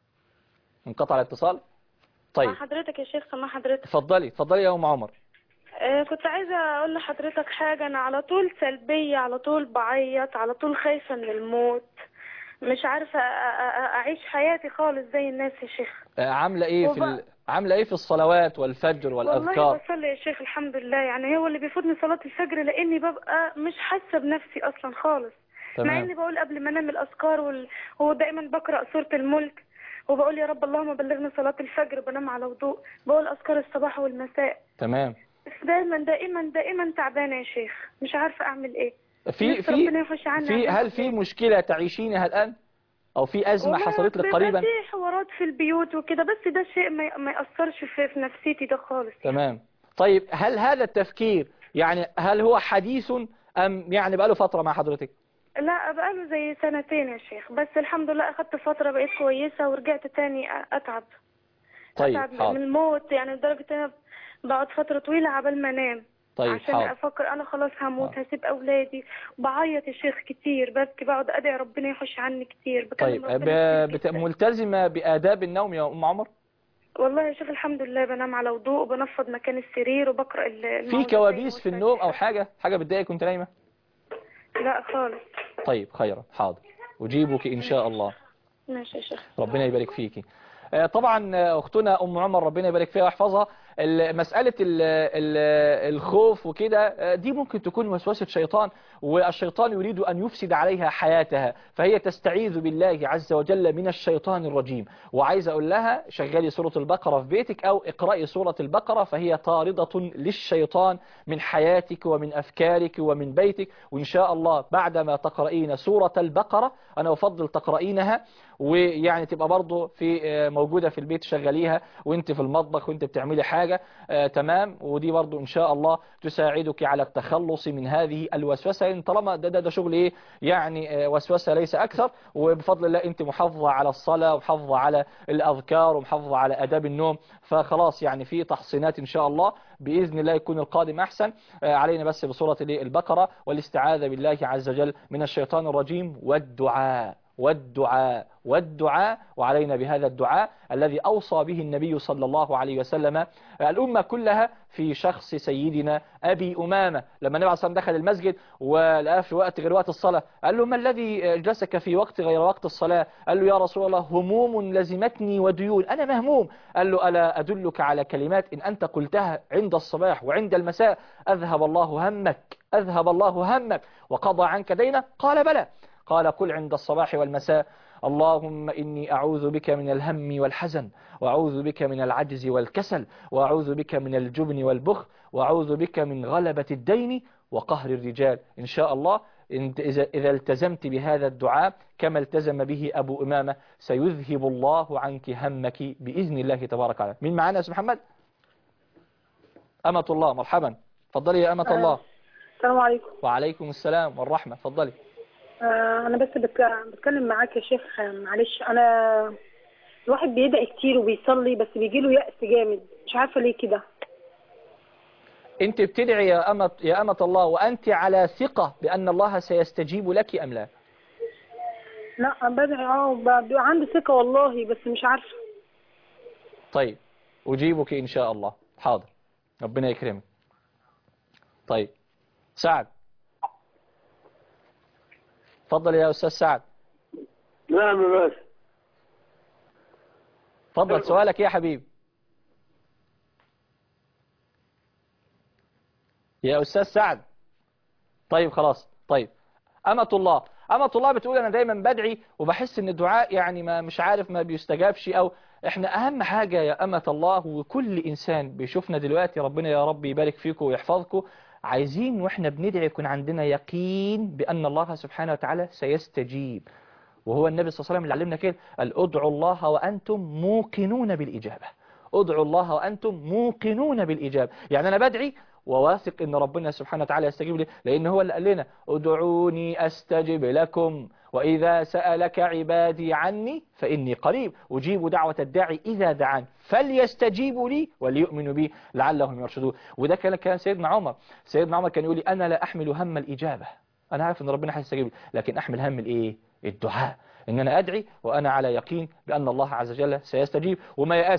انقطع الاتصال مع طيب حضرتك يا شيخ سمع حضرتك اتفضلي اتفضلي يا ام عمر آه، كنت عايزة أقول لحضرتك حاجة أنا على طول سلبية على طول بعيط على طول خايفة من الموت مش عارفة أ- أ- أ- أعيش حياتي خالص زي الناس يا شيخ آه، عاملة ايه في ال... عاملة ايه في الصلوات والفجر والله والأذكار بصلي يا شيخ الحمد لله يعني هو اللي بيفوتني صلاة الفجر لأني ببقى مش حاسة بنفسي أصلا خالص مع تمام إني بقول قبل ما أنام الأذكار وال... ودائما بقرأ سورة الملك وبقول يا رب اللهم بلغنا صلاة الفجر بنام على وضوء بقول أذكار الصباح والمساء تمام بس دايما دائما دائما تعبانة يا شيخ مش عارفة أعمل إيه في نفسي ربنا في يخش عنا في عشان هل في مشكلة تعيشينها الآن أو في أزمة والله حصلت لك بيبقى قريبا في حوارات في البيوت وكده بس ده شيء ما ما يأثرش في, في نفسيتي ده خالص تمام طيب هل هذا التفكير يعني هل هو حديث أم يعني بقاله فترة مع حضرتك لا بقاله زي سنتين يا شيخ بس الحمد لله أخدت فترة بقيت كويسة ورجعت تاني أ- أتعب طيب أتعب من حاضر الموت يعني لدرجة إن أنا بقعد فترة طويلة عبال ما أنام طيب عشان حاضر أفكر أنا خلاص هموت آه. هسيب أولادي بعيط يا شيخ كتير ببكي بقعد أدعي ربنا يخش عني كتير بكلم طيب ربنا ب... كتير بت... جداً. ملتزمة بآداب النوم يا أم عمر والله يا شيخ الحمد لله بنام على وضوء وبنفض مكان السرير وبقرأ ال- في المعوذتين كوابيس في النوم أو والفاتحة. حاجة حاجة بتضايقك وأنت نايمة لا خالص طيب خيرا حاضر أجيبك إن شاء الله ماشي يا شيخ ربنا يبارك فيكي آه، طبعا آه، اختنا ام عمر ربنا يبارك فيها ويحفظها ال- مسألة ال- ال- الخوف وكده آه، دي ممكن تكون وسوسة شيطان والشيطان يريد أن يفسد عليها حياتها فهي تستعيذ بالله عز وجل من الشيطان الرجيم وعايز أقول لها شغلي سورة البقرة في بيتك أو اقرأي سورة البقرة فهي طاردة للشيطان من حياتك ومن أفكارك ومن بيتك وإن شاء الله بعدما تقرأين سورة البقرة أنا أفضل تقرأينها ويعني تبقى برضه في آه، موجودة في البيت شغليها وانت في المطبخ وانت بتعملي حاجة آه، تمام ودي برضه ان شاء الله تساعدك على التخلص من هذه الوسوسة لان طالما ده, ده, ده شغل ايه يعني آه، وسوسة ليس اكثر وبفضل الله انت محافظة على الصلاة ومحافظة على الاذكار ومحافظة على اداب النوم فخلاص يعني في تحصينات ان شاء الله بإذن الله يكون القادم أحسن آه، علينا بس بصورة الإيه؟ البقرة والاستعاذة بالله عز وجل من الشيطان الرجيم والدعاء والدعاء والدعاء وعلينا بهذا الدعاء الذي أوصى به النبي صلى الله عليه وسلم الأمة كلها في شخص سيدنا أبي أمامة لما النبي عليه الصلاة والسلام دخل المسجد ولقاه في وقت غير وقت الصلاة قال له ما الذي جلسك في وقت غير وقت الصلاة قال له يا رسول الله هموم لزمتني وديون أنا مهموم قال له ألا أدلك على كلمات إن أنت قلتها عند الصباح وعند المساء أذهب الله همك أذهب الله همك وقضى عنك دينك قال بلى قال قل عند الصباح والمساء اللهم إني أعوذ بك من الهم والحزن وأعوذ بك من العجز والكسل وأعوذ بك من الجبن والبخل وأعوذ بك من غلبة الدين وقهر الرجال إن شاء الله إنت- إذا إذا التزمت بهذا الدعاء كما التزم به أبو إمامة سيذهب الله عنك همك بإذن الله تبارك وتعالى مين معانا يا أستاذ محمد أمة الله مرحبا تفضلي يا أمة الله السلام عليكم وعليكم السلام والرحمة تفضلي آه انا بس بتك- بتكلم معاك يا شيخ آه، معلش انا الواحد بيدعي كتير وبيصلي بس بيجيله يأس جامد مش عارفه ليه كده أنت بتدعي يا أمة, يا أمة الله وأنت على ثقة بأن الله سيستجيب لك أم لا لا أنا بدعي اه وب- بيبقى عندي ثقه والله بس مش عارفه طيب أجيبك إن شاء الله حاضر ربنا يكرمك طيب سعد تفضل يا أستاذ سعد نعم يا باشا تفضل سؤالك يا حبيب يا أستاذ سعد طيب خلاص طيب أمة الله أمة الله بتقول أنا دايما بدعي وبحس إن الدعاء يعني ما مش عارف ما بيستجابش أو إحنا أهم حاجة يا أمة الله وكل إنسان بيشوفنا دلوقتي ربنا يا رب يبارك فيكم ويحفظكم عايزين وإحنا بندعي يكون عندنا يقين بأن الله سبحانه وتعالى سيستجيب وهو النبي صلى الله عليه وسلم اللي علمنا كده قال ادعوا الله وأنتم موقنون بالإجابة ادعوا الله وأنتم موقنون بالإجابة يعني أنا بدعي وواثق ان ربنا سبحانه وتعالى يستجيب لي لان هو اللي قال لنا ادعوني استجب لكم واذا سالك عبادي عني فاني قريب اجيب دعوه الداعي اذا دعان فليستجيبوا لي وليؤمنوا بي لعلهم يرشدون وده كان كان سيدنا عمر سيدنا عمر كان يقول لي انا لا احمل هم الاجابه انا عارف ان ربنا هيستجيب لي لكن احمل هم الايه الدعاء ان انا ادعي وانا على يقين بان الله عز وجل سيستجيب وما يأس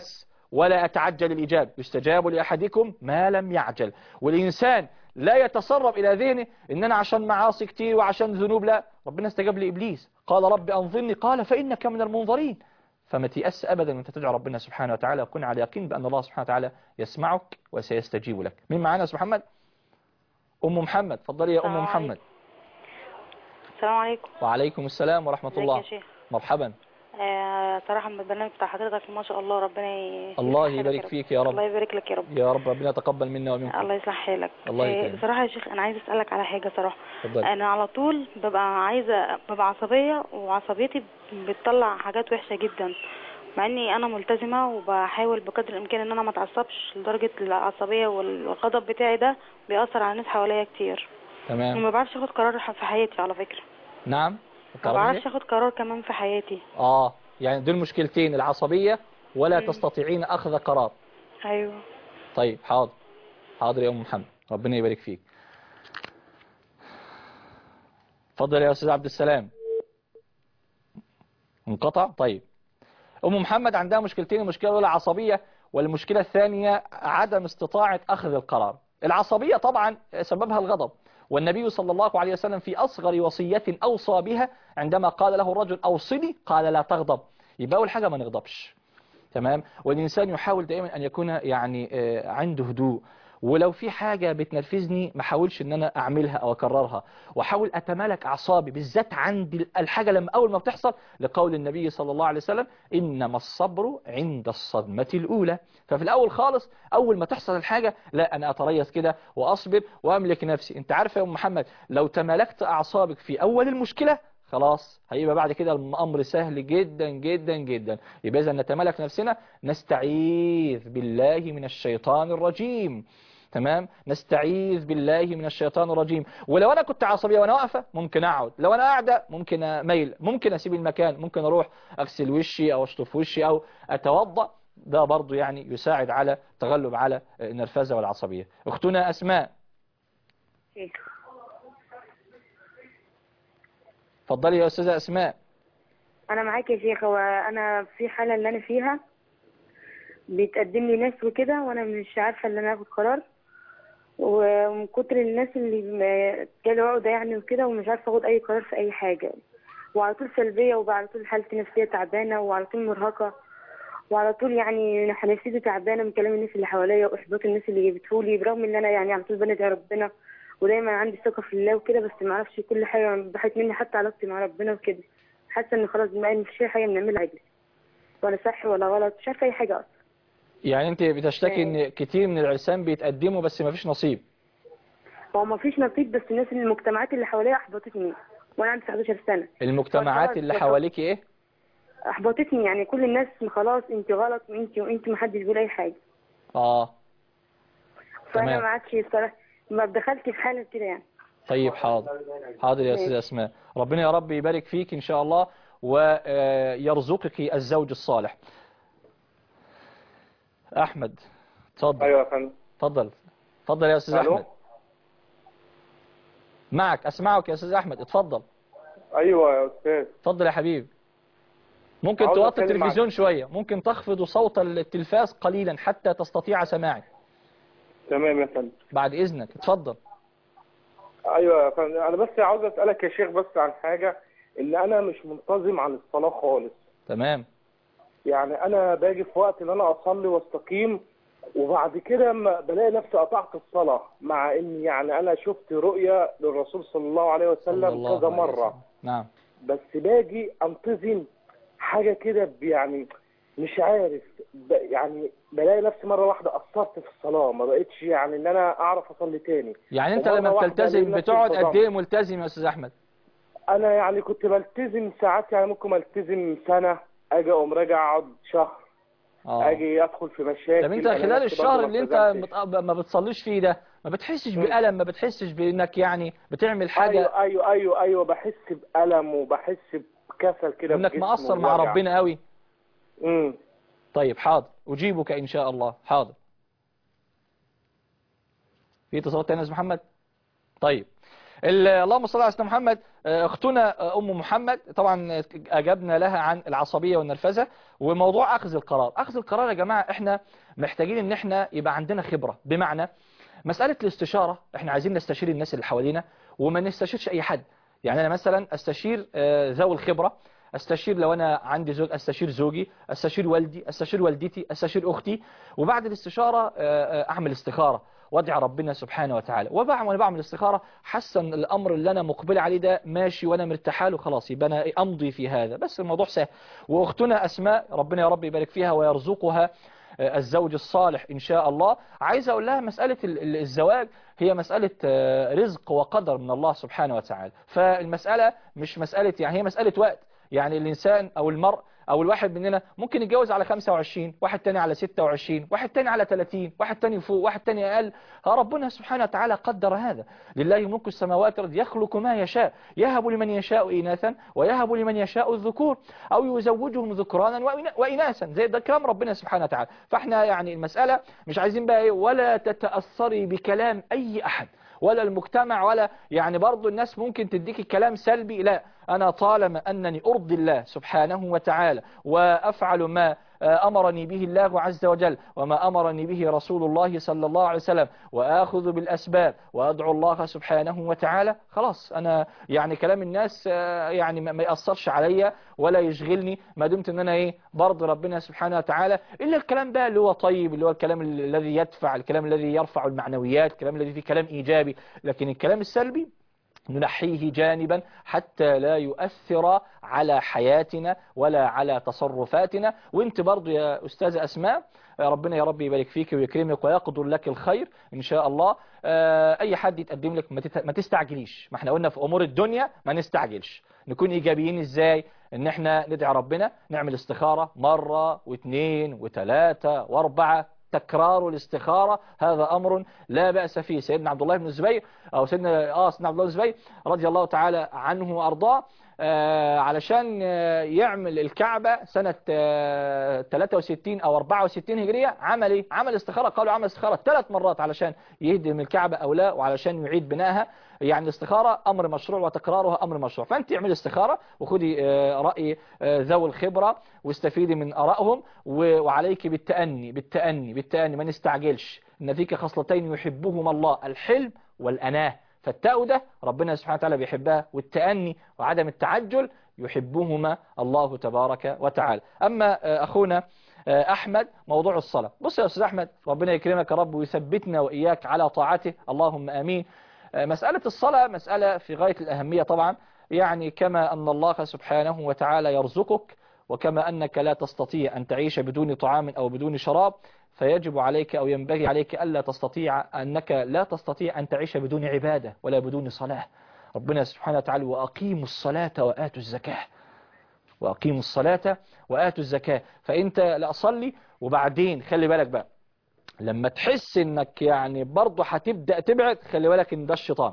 ولا أتعجل الإجابة يستجاب لأحدكم ما لم يعجل والإنسان لا يتسرب إلى ذهنه إن أنا عشان معاصي كتير وعشان ذنوب لا ربنا استجاب لإبليس قال رب أنظرني قال فإنك من المنظرين فما تيأس أبدا وأنت تدعو ربنا سبحانه وتعالى وكن على يقين بأن الله سبحانه وتعالى يسمعك وسيستجيب لك مين معانا يا أستاذ محمد أم محمد فضلي يا أم السلام محمد السلام عليكم وعليكم السلام ورحمة ازيك الله يا شيخ مرحبا آه صراحة من البرنامج بتاع حضرتك ما شاء الله ربنا ي- الله يصلح حالك يبارك رب. فيك يا رب الله يبارك لك يا رب يا رب ربنا يتقبل منا ومنكم الله يصلح حالك الله آه، يكرمك. صراحة يا شيخ أنا عايزة أسألك على حاجة صراحة اتفضل أنا على طول ببقى عايزة ببقى عصبية وعصبيتي بتطلع حاجات وحشة جدا مع اني انا ملتزمة وبحاول بقدر الامكان ان انا ما اتعصبش لدرجة العصبية والغضب بتاعي ده بيأثر على الناس حواليا كتير تمام وما بعرفش اخد قرار في حياتي على فكرة نعم ما تعرفي بعرفش ليه؟ اخد قرار كمان في حياتي آه يعني دول مشكلتين العصبية ولا مم. تستطيعين أخذ قرار ايوه طيب حاضر حاضر يا أم محمد ربنا يبارك فيك اتفضل يا أستاذ عبد السلام انقطع طيب أم محمد عندها مشكلتين المشكلة الأولى عصبية والمشكلة الثانية عدم استطاعة أخذ القرار العصبية طبعا سببها الغضب والنبي صلى الله عليه وسلم في أصغر وصية أوصى بها عندما قال له الرجل أوصني قال لا تغضب يبقى أول حاجة ما نغضبش تمام والإنسان يحاول دائما أن يكون يعني آه، عنده هدوء ولو في حاجة بتنرفزني ما حاولش ان انا اعملها او اكررها واحاول اتمالك اعصابي بالذات عند الحاجة لما اول ما بتحصل لقول النبي صلى الله عليه وسلم انما الصبر عند الصدمة الاولى ففي الاول خالص اول ما تحصل الحاجة لا انا اتريث كده واصبر واملك نفسي انت عارف يا ام محمد لو تمالكت اعصابك في اول المشكلة خلاص هيبقى بعد كده الامر سهل جدا جدا جدا يبقى اذا نتمالك نفسنا نستعيذ بالله من الشيطان الرجيم تمام نستعيذ بالله من الشيطان الرجيم ولو انا كنت عصبيه وانا واقفه ممكن اقعد لو انا قاعده ممكن اميل ممكن اسيب المكان ممكن اروح اغسل وشي او اشطف وشي او اتوضا ده برضو يعني يساعد على التغلب على النرفزه والعصبيه اختنا اسماء اتفضلي يا استاذه اسماء انا معاك يا شيخ هو انا في حاله اللي انا فيها بيتقدم لي ناس وكده وانا مش عارفه ان انا اخد قرار ومن كتر الناس اللي م- جالي عقده يعني وكده ومش عارفه اخد اي قرار في اي حاجه وعلى طول سلبيه وعلى طول حالتي نفسيه تعبانه وعلى طول مرهقه وعلى طول يعني نفسيتي تعبانه من كلام الناس اللي حواليا واحباط الناس اللي جابتهولي برغم ان انا يعني على طول بندعي ربنا ودايما عندي ثقه في الله وكده بس ما اعرفش كل حاجه راحت مني حتى علاقتي مع ربنا وكده حاسه ان خلاص ما مفيش حاجه بنعملها عدل ولا صح ولا غلط مش عارفه اي حاجه اصلا يعني انت بتشتكي ان كتير من العرسان بيتقدموا بس ما فيش نصيب هو ما فيش نصيب بس الناس اللي المجتمعات اللي حواليا احبطتني وانا عندي 19 سنه المجتمعات خلاص اللي بقى. حواليك ايه احبطتني يعني كل الناس خلاص انت غلط وانت وانت ما حدش بيقول اي حاجه اه فانا تمام. ما عادش الصراحه ما دخلت في حاله كده يعني طيب حاضر حاضر يا استاذ اسماء ربنا يا رب يبارك فيك ان شاء الله ويرزقك الزوج الصالح احمد اتفضل ايوه يا فندم اتفضل اتفضل يا استاذ ألو؟ احمد معك اسمعك يا استاذ احمد اتفضل ايوه يا استاذ اتفضل يا حبيبي ممكن عاوز توطي أتكلم التلفزيون شوية ممكن تخفض صوت التلفاز قليلا حتى تستطيع سماعي تمام يا فندم بعد اذنك اتفضل ايوه يا فندم انا بس عاوز اسالك يا شيخ بس عن حاجه ان انا مش منتظم عن الصلاه خالص تمام يعني انا باجي في وقت ان انا اصلي واستقيم وبعد كده اما بلاقي نفسي قطعت الصلاه مع ان يعني انا شفت رؤيه للرسول صلى الله عليه صلى وسلم الله كذا عليه مره وسلم. نعم بس باجي انتظم حاجه كده ب- يعني مش عارف ب- يعني بلاقي نفسي مره واحده قصرت في الصلاه ما بقتش يعني ان انا اعرف اصلي تاني يعني انت ومرة لما واحدة بتلتزم لقيت نفسي بتقعد قد انتظمت. ايه ملتزم يا استاذ احمد انا يعني كنت بلتزم ساعات يعني ممكن التزم سنه اجي اقوم راجع اقعد شهر اه اجي ادخل في مشاكل طب انت أنا خلال نفسي الشهر برضه اللي ما انت التزمتش. مت- ما بتصليش فيه ده ما بتحسش مم. بألم ما بتحسش بانك يعني بتعمل حاجة ايوه ايوه ايوه ايوه بحس بالم وبحس بكسل كده انك في مقصر جسمي مع ووجع. ربنا قوي امم طيب حاضر اجيبك ان شاء الله حاضر في اتصالات تانية يا استاذ محمد طيب ال- اللهم صل على سيدنا محمد آه، اختنا آه، ام محمد طبعا اجبنا لها عن العصبيه والنرفزه وموضوع اخذ القرار اخذ القرار يا جماعه احنا محتاجين ان احنا يبقى عندنا خبره بمعنى مساله الاستشاره احنا عايزين نستشير الناس اللي حوالينا وما نستشيرش اي حد يعني انا مثلا استشير آه، ذوي الخبره استشير لو انا عندي زوج استشير زوجي استشير والدي استشير والدتي استشير اختي وبعد الاستشاره آه، آه، اعمل استخاره وادعي ربنا سبحانه وتعالى وبعد وانا بعمل استخاره حسن الامر اللي انا مقبل عليه ده ماشي وانا مرتاح له خلاص يبقى انا امضي في هذا بس الموضوع سهل واختنا اسماء ربنا يا رب يبارك فيها ويرزقها آه، الزوج الصالح إن شاء الله عايز أقول لها مسألة ال- ال- الزواج هي مسألة آه، رزق وقدر من الله سبحانه وتعالى فالمسألة مش مسألة يعني هي مسألة وقت يعني الإنسان أو المرء أو الواحد مننا ممكن يتجوز على 25 واحد تاني على 26 واحد تاني على 30 واحد تاني فوق واحد تاني أقل ها ربنا سبحانه وتعالى قدر هذا لله ملك السماوات والأرض يخلق ما يشاء يهب لمن يشاء إناثا ويهب لمن يشاء الذكور أو يزوجهم ذكرانا وإنا- وإناثا زي ده كلام ربنا سبحانه وتعالى فاحنا يعني المسألة مش عايزين بقى إيه ولا تتأثري بكلام أي أحد ولا المجتمع ولا يعني برضو الناس ممكن تديك الكلام سلبي لا أنا طالما أنني أرضي الله سبحانه وتعالى وأفعل ما آه، أمرني به الله عز وجل وما أمرني به رسول الله صلى الله عليه وسلم وآخذ بالأسباب وأدعو الله سبحانه وتعالى خلاص أنا يعني كلام الناس آه، يعني ما ما يأثرش عليا ولا يشغلني ما دمت أن أنا إيه برضي ربنا سبحانه وتعالى إلا الكلام بقى اللي هو طيب اللي هو الكلام الذي يدفع الكلام الذي يرفع المعنويات الكلام الذي فيه كلام إيجابي لكن الكلام السلبي ننحيه جانبا حتى لا يؤثر على حياتنا ولا على تصرفاتنا وانت برضو يا أستاذة أسماء آه، ربنا يا رب يبارك فيك ويكرمك ويقدر لك الخير إن شاء الله آه، أي حد يتقدم لك ما تت- ما تستعجليش ما احنا قلنا في أمور الدنيا ما نستعجلش نكون إيجابيين إزاي إن احنا ندعي ربنا نعمل استخارة مرة واثنين وثلاثة واربعة تكرار الاستخارة هذا أمر لا بأس فيه سيدنا عبد الله بن الزبير أو سيدنا آه سيدنا عبد الله بن الزبير رضي الله تعالى عنه وأرضاه آه علشان آه يعمل الكعبة سنة آه 63 أو 64 هجرية عمل إيه؟ عمل استخارة قالوا عمل استخارة ثلاث مرات علشان يهدم الكعبة أو لا وعلشان يعيد بنائها يعني الاستخارة أمر مشروع وتكرارها أمر مشروع فأنت اعملي استخارة وخدي آه، رأي آه، ذوي الخبرة واستفيدي من آرائهم و- وعليك بالتأني بالتأني بالتأني ما نستعجلش إن فيك خصلتين يحبهما الله الحلم والأناه فالتاء ده ربنا سبحانه وتعالى بيحبها والتأني وعدم التعجل يحبهما الله تبارك وتعالى أما آه، أخونا آه، أحمد موضوع الصلاة بص يا أستاذ أحمد ربنا يكرمك يا رب ويثبتنا وإياك على طاعته اللهم آمين آه، مسألة الصلاة مسألة في غاية الأهمية طبعا يعني كما أن الله سبحانه وتعالى يرزقك وكما أنك لا تستطيع أن تعيش بدون طعام أو بدون شراب فيجب عليك أو ينبغي عليك ألا تستطيع أنك لا تستطيع أن تعيش بدون عبادة ولا بدون صلاة ربنا سبحانه وتعالى وأقيموا الصلاة وآتوا الزكاة وأقيموا الصلاة وآتوا الزكاة فأنت لا أصلي وبعدين خلي بالك بقى لما تحس انك يعني برضه هتبدأ تبعد خلي بالك ان ده الشيطان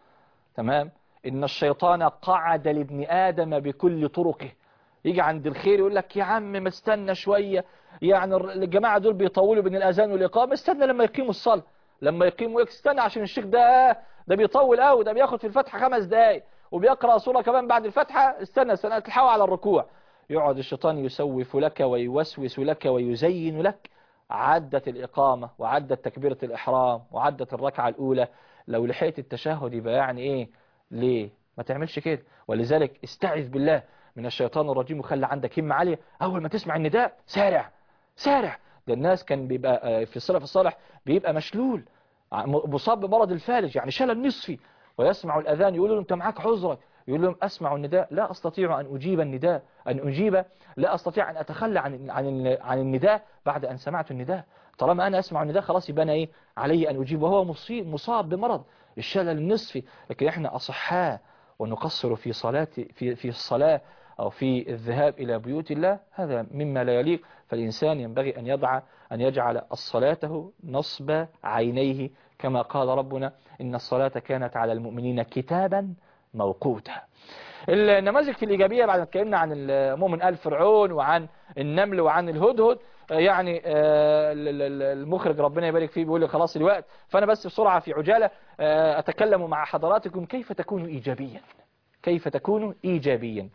تمام ان الشيطان قعد لابن آدم بكل طرقه يجي عند الخير يقول لك يا عم ما استنى شوية يعني الر- الجماعة دول بيطولوا بين الأذان والإقامة استنى لما يقيموا الصلاة لما يقيموا يقول لك استنى عشان الشيخ ده ده بيطول قوي ده بياخد في الفتحة خمس دقايق وبيقرأ سورة كمان بعد الفتحة استنى استنى تلحقوا على الركوع يقعد الشيطان يسوف لك ويوسوس لك ويزين لك عدت الإقامة وعدت تكبيرة الإحرام وعدت الركعة الأولى لو لحقت التشهد يبقى يعني إيه ليه ما تعملش كده ولذلك استعذ بالله من الشيطان الرجيم وخلي عندك همة عالية أول ما تسمع النداء سارع سارع ده الناس كان بيبقى آه، في السلف الصالح بيبقى مشلول ع- م- مصاب بمرض الفالج يعني شلل نصفي ويسمع الأذان يقول له أنت معاك عذرك يقول لهم أسمع النداء لا أستطيع أن أجيب النداء أن أجيب لا أستطيع أن أتخلى عن عن ال- عن النداء بعد أن سمعت النداء طالما أنا أسمع النداء خلاص يبقى أنا إيه علي أن أجيب وهو مصيب مصاب بمرض الشلل النصفي لكن إحنا أصحاء ونقصر في صلاة في في الصلاة أو في الذهاب إلى بيوت الله هذا مما لا يليق فالإنسان ينبغي أن يضع أن يجعل صلاته نصب عينيه كما قال ربنا إن الصلاة كانت على المؤمنين كتابا موقوتا النماذج الإيجابية بعد ما اتكلمنا عن مؤمن آل فرعون وعن النمل وعن الهدهد آه، يعني آه، ال- ال- ال- المخرج ربنا يبارك فيه بيقول لي خلاص الوقت فأنا بس بسرعة في عجالة آه، أتكلم مع حضراتكم كيف تكونوا إيجابيا كيف تكونوا إيجابيا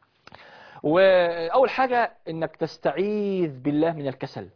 وأول حاجة إنك تستعيذ بالله من الكسل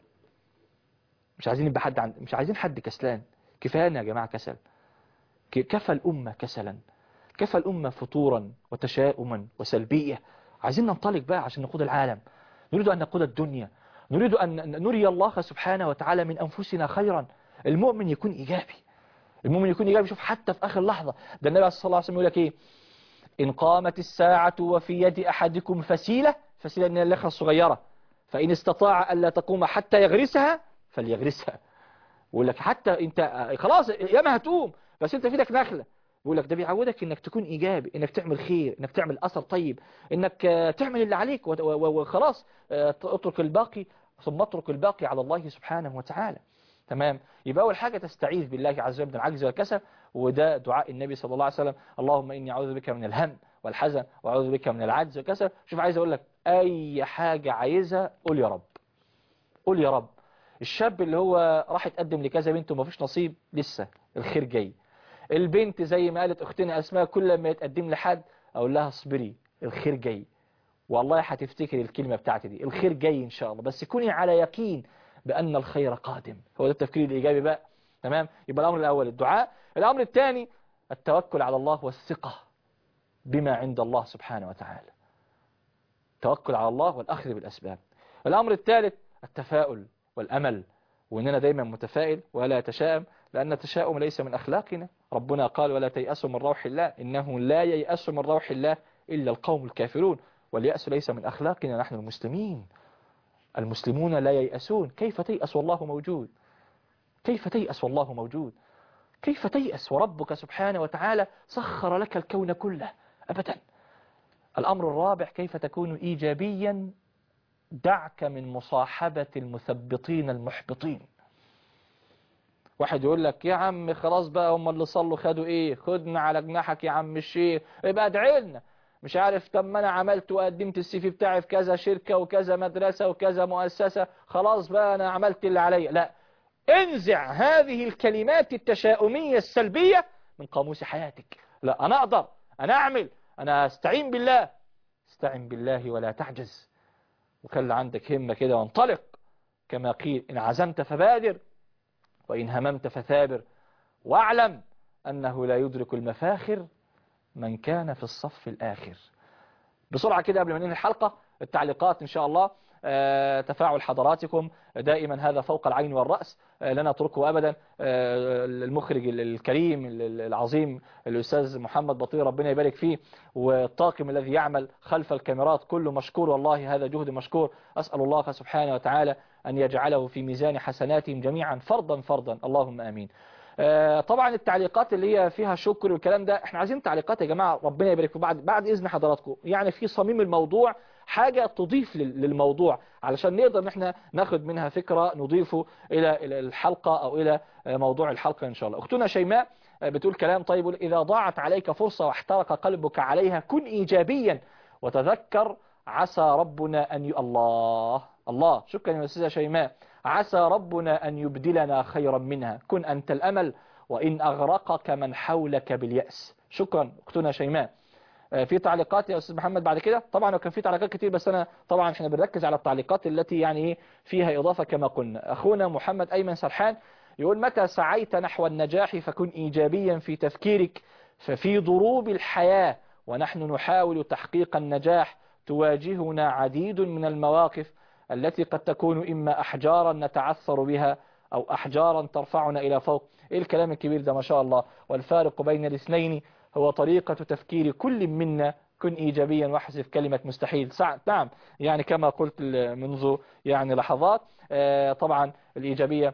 مش عايزين يبقى حد عند مش عايزين حد كسلان كفاية يا جماعة كسل ك- كفى الأمة كسلا كفى الأمة فتورا وتشاؤما وسلبية عايزين ننطلق بقى عشان نقود العالم نريد أن نقود الدنيا نريد أن نري الله سبحانه وتعالى من أنفسنا خيرا المؤمن يكون إيجابي المؤمن يكون إيجابي شوف حتى في آخر لحظة ده النبي صلى الله عليه وسلم يقول لك إيه إن قامت الساعة وفي يد أحدكم فسيلة فسيلة من اللخة الصغيرة فإن استطاع ألا تقوم حتى يغرسها فليغرسها بيقول لك حتى انت خلاص ياما هتقوم بس انت في ايدك نخله بيقول لك ده بيعودك انك تكون ايجابي انك تعمل خير انك تعمل اثر طيب انك آه، تعمل اللي عليك وت- و- و- وخلاص آه، اترك الباقي ثم اترك الباقي على الله سبحانه وتعالى تمام يبقى اول حاجه تستعيذ بالله عز وجل من العجز والكسل وده دعاء النبي صلى الله عليه وسلم اللهم اني اعوذ بك من الهم والحزن واعوذ بك من العجز والكسل شوف عايز اقول لك اي حاجه عايزها قول يا رب قول يا رب الشاب اللي هو راح يتقدم لكذا بنت ومفيش نصيب لسه الخير جاي البنت زي ما قالت اختنا اسماء كل ما يتقدم لحد اقول لها اصبري الخير جاي والله هتفتكري الكلمة بتاعتي دي الخير جاي ان شاء الله بس كوني على يقين بان الخير قادم هو ده التفكير الايجابي بقى تمام يبقى الامر الاول الدعاء الامر الثاني التوكل على الله والثقة بما عند الله سبحانه وتعالى التوكل على الله والاخذ بالاسباب الامر الثالث التفاؤل والامل واننا دايما متفائل ولا يتشائم لان التشاؤم ليس من اخلاقنا ربنا قال ولا تيأسوا من روح الله انه لا ييأس من روح الله الا القوم الكافرون واليأس ليس من اخلاقنا نحن المسلمين المسلمون لا ييأسون كيف تيأس والله موجود كيف تيأس والله موجود كيف تيأس وربك سبحانه وتعالى سخر لك الكون كله أبدا الأمر الرابع كيف تكون إيجابيا دعك من مصاحبة المثبطين المحبطين واحد يقول لك يا عم خلاص بقى هم اللي صلوا خدوا ايه خدنا على جناحك يا عم الشيخ يبقى ادعي لنا مش عارف طب ما انا عملت وقدمت السي في بتاعي في كذا شركة وكذا مدرسة وكذا مؤسسة خلاص بقى انا عملت اللي عليا لا انزع هذه الكلمات التشاؤمية السلبية من قاموس حياتك لا انا اقدر انا اعمل انا استعين بالله استعن بالله ولا تعجز وخلي عندك همة كده وانطلق كما قيل إن عزمت فبادر وإن هممت فثابر واعلم أنه لا يدرك المفاخر من كان في الصف الآخر بسرعة كده قبل ما ننهي الحلقة التعليقات إن شاء الله آه، تفاعل حضراتكم دائما هذا فوق العين والرأس آه، لن نتركه أبدا آه، المخرج الكريم العظيم الأستاذ محمد بطير ربنا يبارك فيه والطاقم الذي يعمل خلف الكاميرات كله مشكور والله هذا جهد مشكور أسأل الله سبحانه وتعالى أن يجعله في ميزان حسناتهم جميعا فرضا فرضا اللهم آمين آه، طبعا التعليقات اللي هي فيها شكر والكلام ده احنا عايزين تعليقات يا جماعة ربنا يبارك فيكم بعد بعد إذن حضراتكم يعني في صميم الموضوع حاجة تضيف لل- للموضوع علشان نقدر ان احنا ناخد منها فكرة نضيفه الى إلى الحلقة او الى آه، موضوع الحلقة ان شاء الله اختنا شيماء آه، بتقول كلام طيب بتقول اذا ضاعت عليك فرصة واحترق قلبك عليها كن ايجابيا وتذكر عسى ربنا ان ي... الله الله شكرا يا استاذه شيماء عسى ربنا ان يبدلنا خيرا منها كن انت الامل وان اغرقك من حولك باليأس شكرا اختنا شيماء آه، في تعليقات يا استاذ محمد بعد كده طبعا كان في تعليقات كتير بس انا طبعا احنا بنركز على التعليقات التي يعني ايه فيها اضافه كما قلنا اخونا محمد ايمن سرحان يقول متى سعيت نحو النجاح فكن ايجابيا في تفكيرك ففي ضروب الحياه ونحن نحاول تحقيق النجاح تواجهنا عديد من المواقف التي قد تكون اما احجارا نتعثر بها او احجارا ترفعنا الى فوق ايه الكلام الكبير ده ما شاء الله والفارق بين الاثنين هو طريقة تفكير كل منا كن إيجابيا واحذف كلمة مستحيل سع- نعم يعني كما قلت ال- منذ يعني لحظات آه، طبعا الإيجابية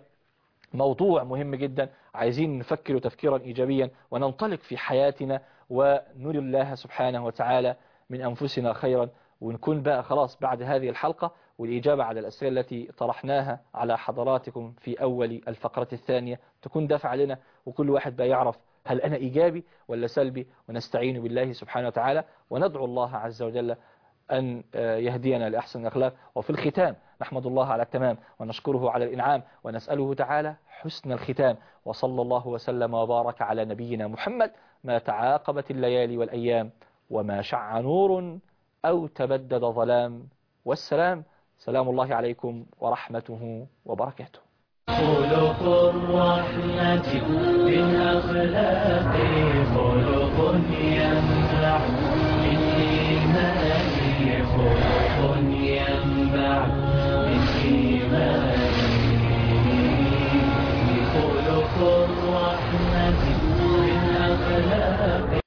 موضوع مهم جدا عايزين نفكر تفكيرا إيجابيا وننطلق في حياتنا ونري الله سبحانه وتعالى من أنفسنا خيرا ونكون بقى خلاص بعد هذه الحلقة والإجابة على الأسئلة التي طرحناها على حضراتكم في أول الفقرة الثانية تكون دفع لنا وكل واحد بقى يعرف هل أنا إيجابي ولا سلبي ونستعين بالله سبحانه وتعالى وندعو الله عز وجل أن يهدينا لأحسن الأخلاق وفي الختام نحمد الله على التمام ونشكره على الإنعام ونسأله تعالى حسن الختام وصلى الله وسلم وبارك على نبينا محمد ما تعاقبت الليالي والأيام وما شع نور أو تبدد ظلام والسلام سلام الله عليكم ورحمته وبركاته خلق الرحمة من أخلاق خلق ينبع من إيمان خلق ينبع من إيمان خلق الرحمة من أخلاق